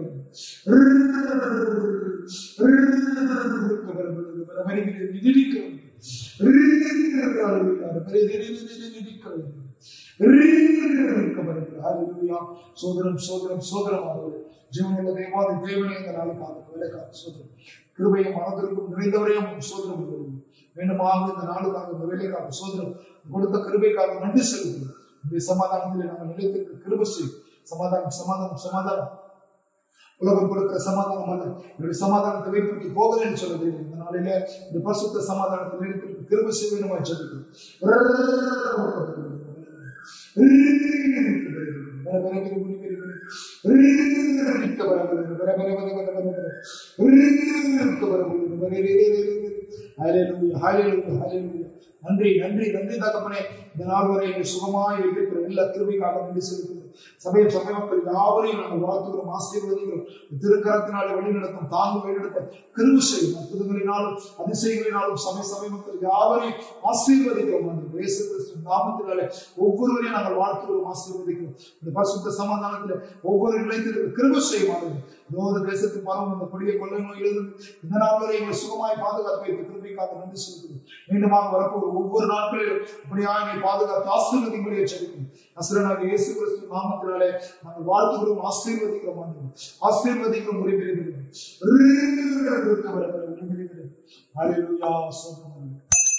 சோதரம் சோதரம் சோதரமானது ஜீவனுள்ள தேவாதி தேவனே இந்த நாளுக்காக வேலைக்காக சோதரம் கிருபையும் மனதிற்கும் நிறைந்தவரையும் சோதரம் கொள்ளும் வேண்டுமாக இந்த நாளுக்காக இந்த வேலைக்காக சோதரம் கொடுத்த கிருபைக்காக நன்றி செலுத்தும் இந்த சமாதானத்தில் நாங்கள் நிலைத்திருக்க கிருபை செய்யும் சமாதானம் சமாதானம் சமாதானம் உலகம் கொடுக்கிற சமாதானம் அல்ல என்னுடைய சமாதானத்தை வைப்பிற்கு போகிறேன்னு சொல்லுது இந்த நாளில இந்த பரிசுத்த சமாதானத்தை நிலைத்திருக்க கிருபை செய்ய வேண்டுமா நன்றி நன்றி நன்றி தகப்பனே இந்த நாள் வரை எங்கள் சுகமாய் வைத்திருக்கிற எல்லா கிருமைக்காக நன்றி செலுத்துகிறோம் சபையின் சபை மக்கள் யாவரையும் நாங்கள் வாழ்த்துகிறோம் ஆசீர்வதிக்கிறோம் திருக்கரத்தினாலே வழி நடத்தும் தாங்கு வழிநடத்த கிருவு செய்யும் அற்புதங்களினாலும் அதிசயங்களினாலும் சபை சபை மக்கள் யாவரையும் ஆசீர்வதிக்கிறோம் அந்த இயேசு கிறிஸ்து நாமத்தினாலே ஒவ்வொருவரையும் நாங்கள் வாழ்த்துகிறோம் ஆசீர்வதிக்கிறோம் இந்த பரிசுத்த சமாதானத்தில் ஒவ்வொரு நிலையத்திற்கு கிருப செய்யுமாறு நோத தேசத்து பரவும் அந்த கொடிய கொள்ளை நோய் எழுது இந்த நாள் வரை எங்களை சுகமாய் பாதுகாத்து வைத்து கிருபைக்காக நன்றி செலுத்துகிறோம் மீண்டுமாக வரப்போகிற ஒவ்வொரு நாட்களிலும் அப்படியா என்னை பாதுகாத்து ஆசீர்வதிக்கும்படியே செலுத்தும் அசுரனாக இயேசு கிறிஸ்து நாமத்தினாலே நாங்கள் வாழ்த்துகிறோம் ஆசீர்வதிக்கிறோம் ஆண்டவரே. ஆசீர்வதிக்கிறோம் உரிமையிடுகிறோம் ஹalleluya சோதரம்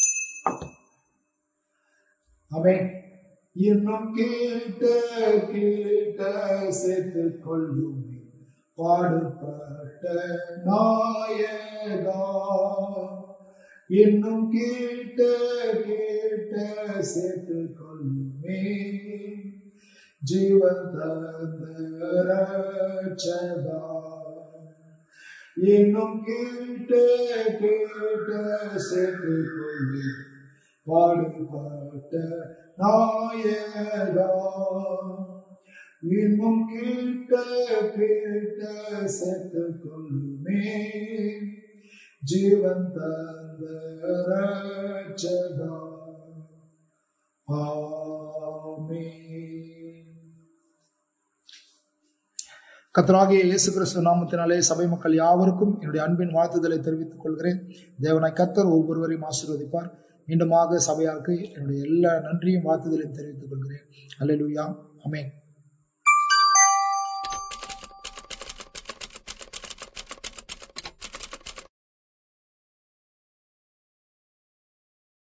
ஆமென் இன்னும் கேட்ட கேட்ட சேர்த்துக் கொள்ளும் பாடுபட்ட நாயகா இன்னும் கேட்ட கேட்ட சேர்த்துக் கொள்ளுமே ஜீவன் தந்த ரட்சகா இன்னும் கேட்ட கேட்ட சேர்த்துக் கொள்ளு பாடுபட்ட நாயகா இன்னும் கேட்ட கேட்ட சேர்த்துக் கொள்ளுமே ஜீவன் தந்த ரட்சகா ஆமென் கத்தராகிய இயேசு கிறிஸ்து நாமத்தினாலே சபை மக்கள் யாவருக்கும் என்னுடைய அன்பின் வாழ்த்துதலை தெரிவித்துக் கொள்கிறேன் தேவனாய் கத்தர் ஒவ்வொருவரையும் ஆசீர்வதிப்பார் மீண்டுமாக சபையாருக்கு என்னுடைய எல்லா நன்றியும் வாழ்த்துதலையும் தெரிவித்துக் கொள்கிறேன் அல்லேலூயா அமேன்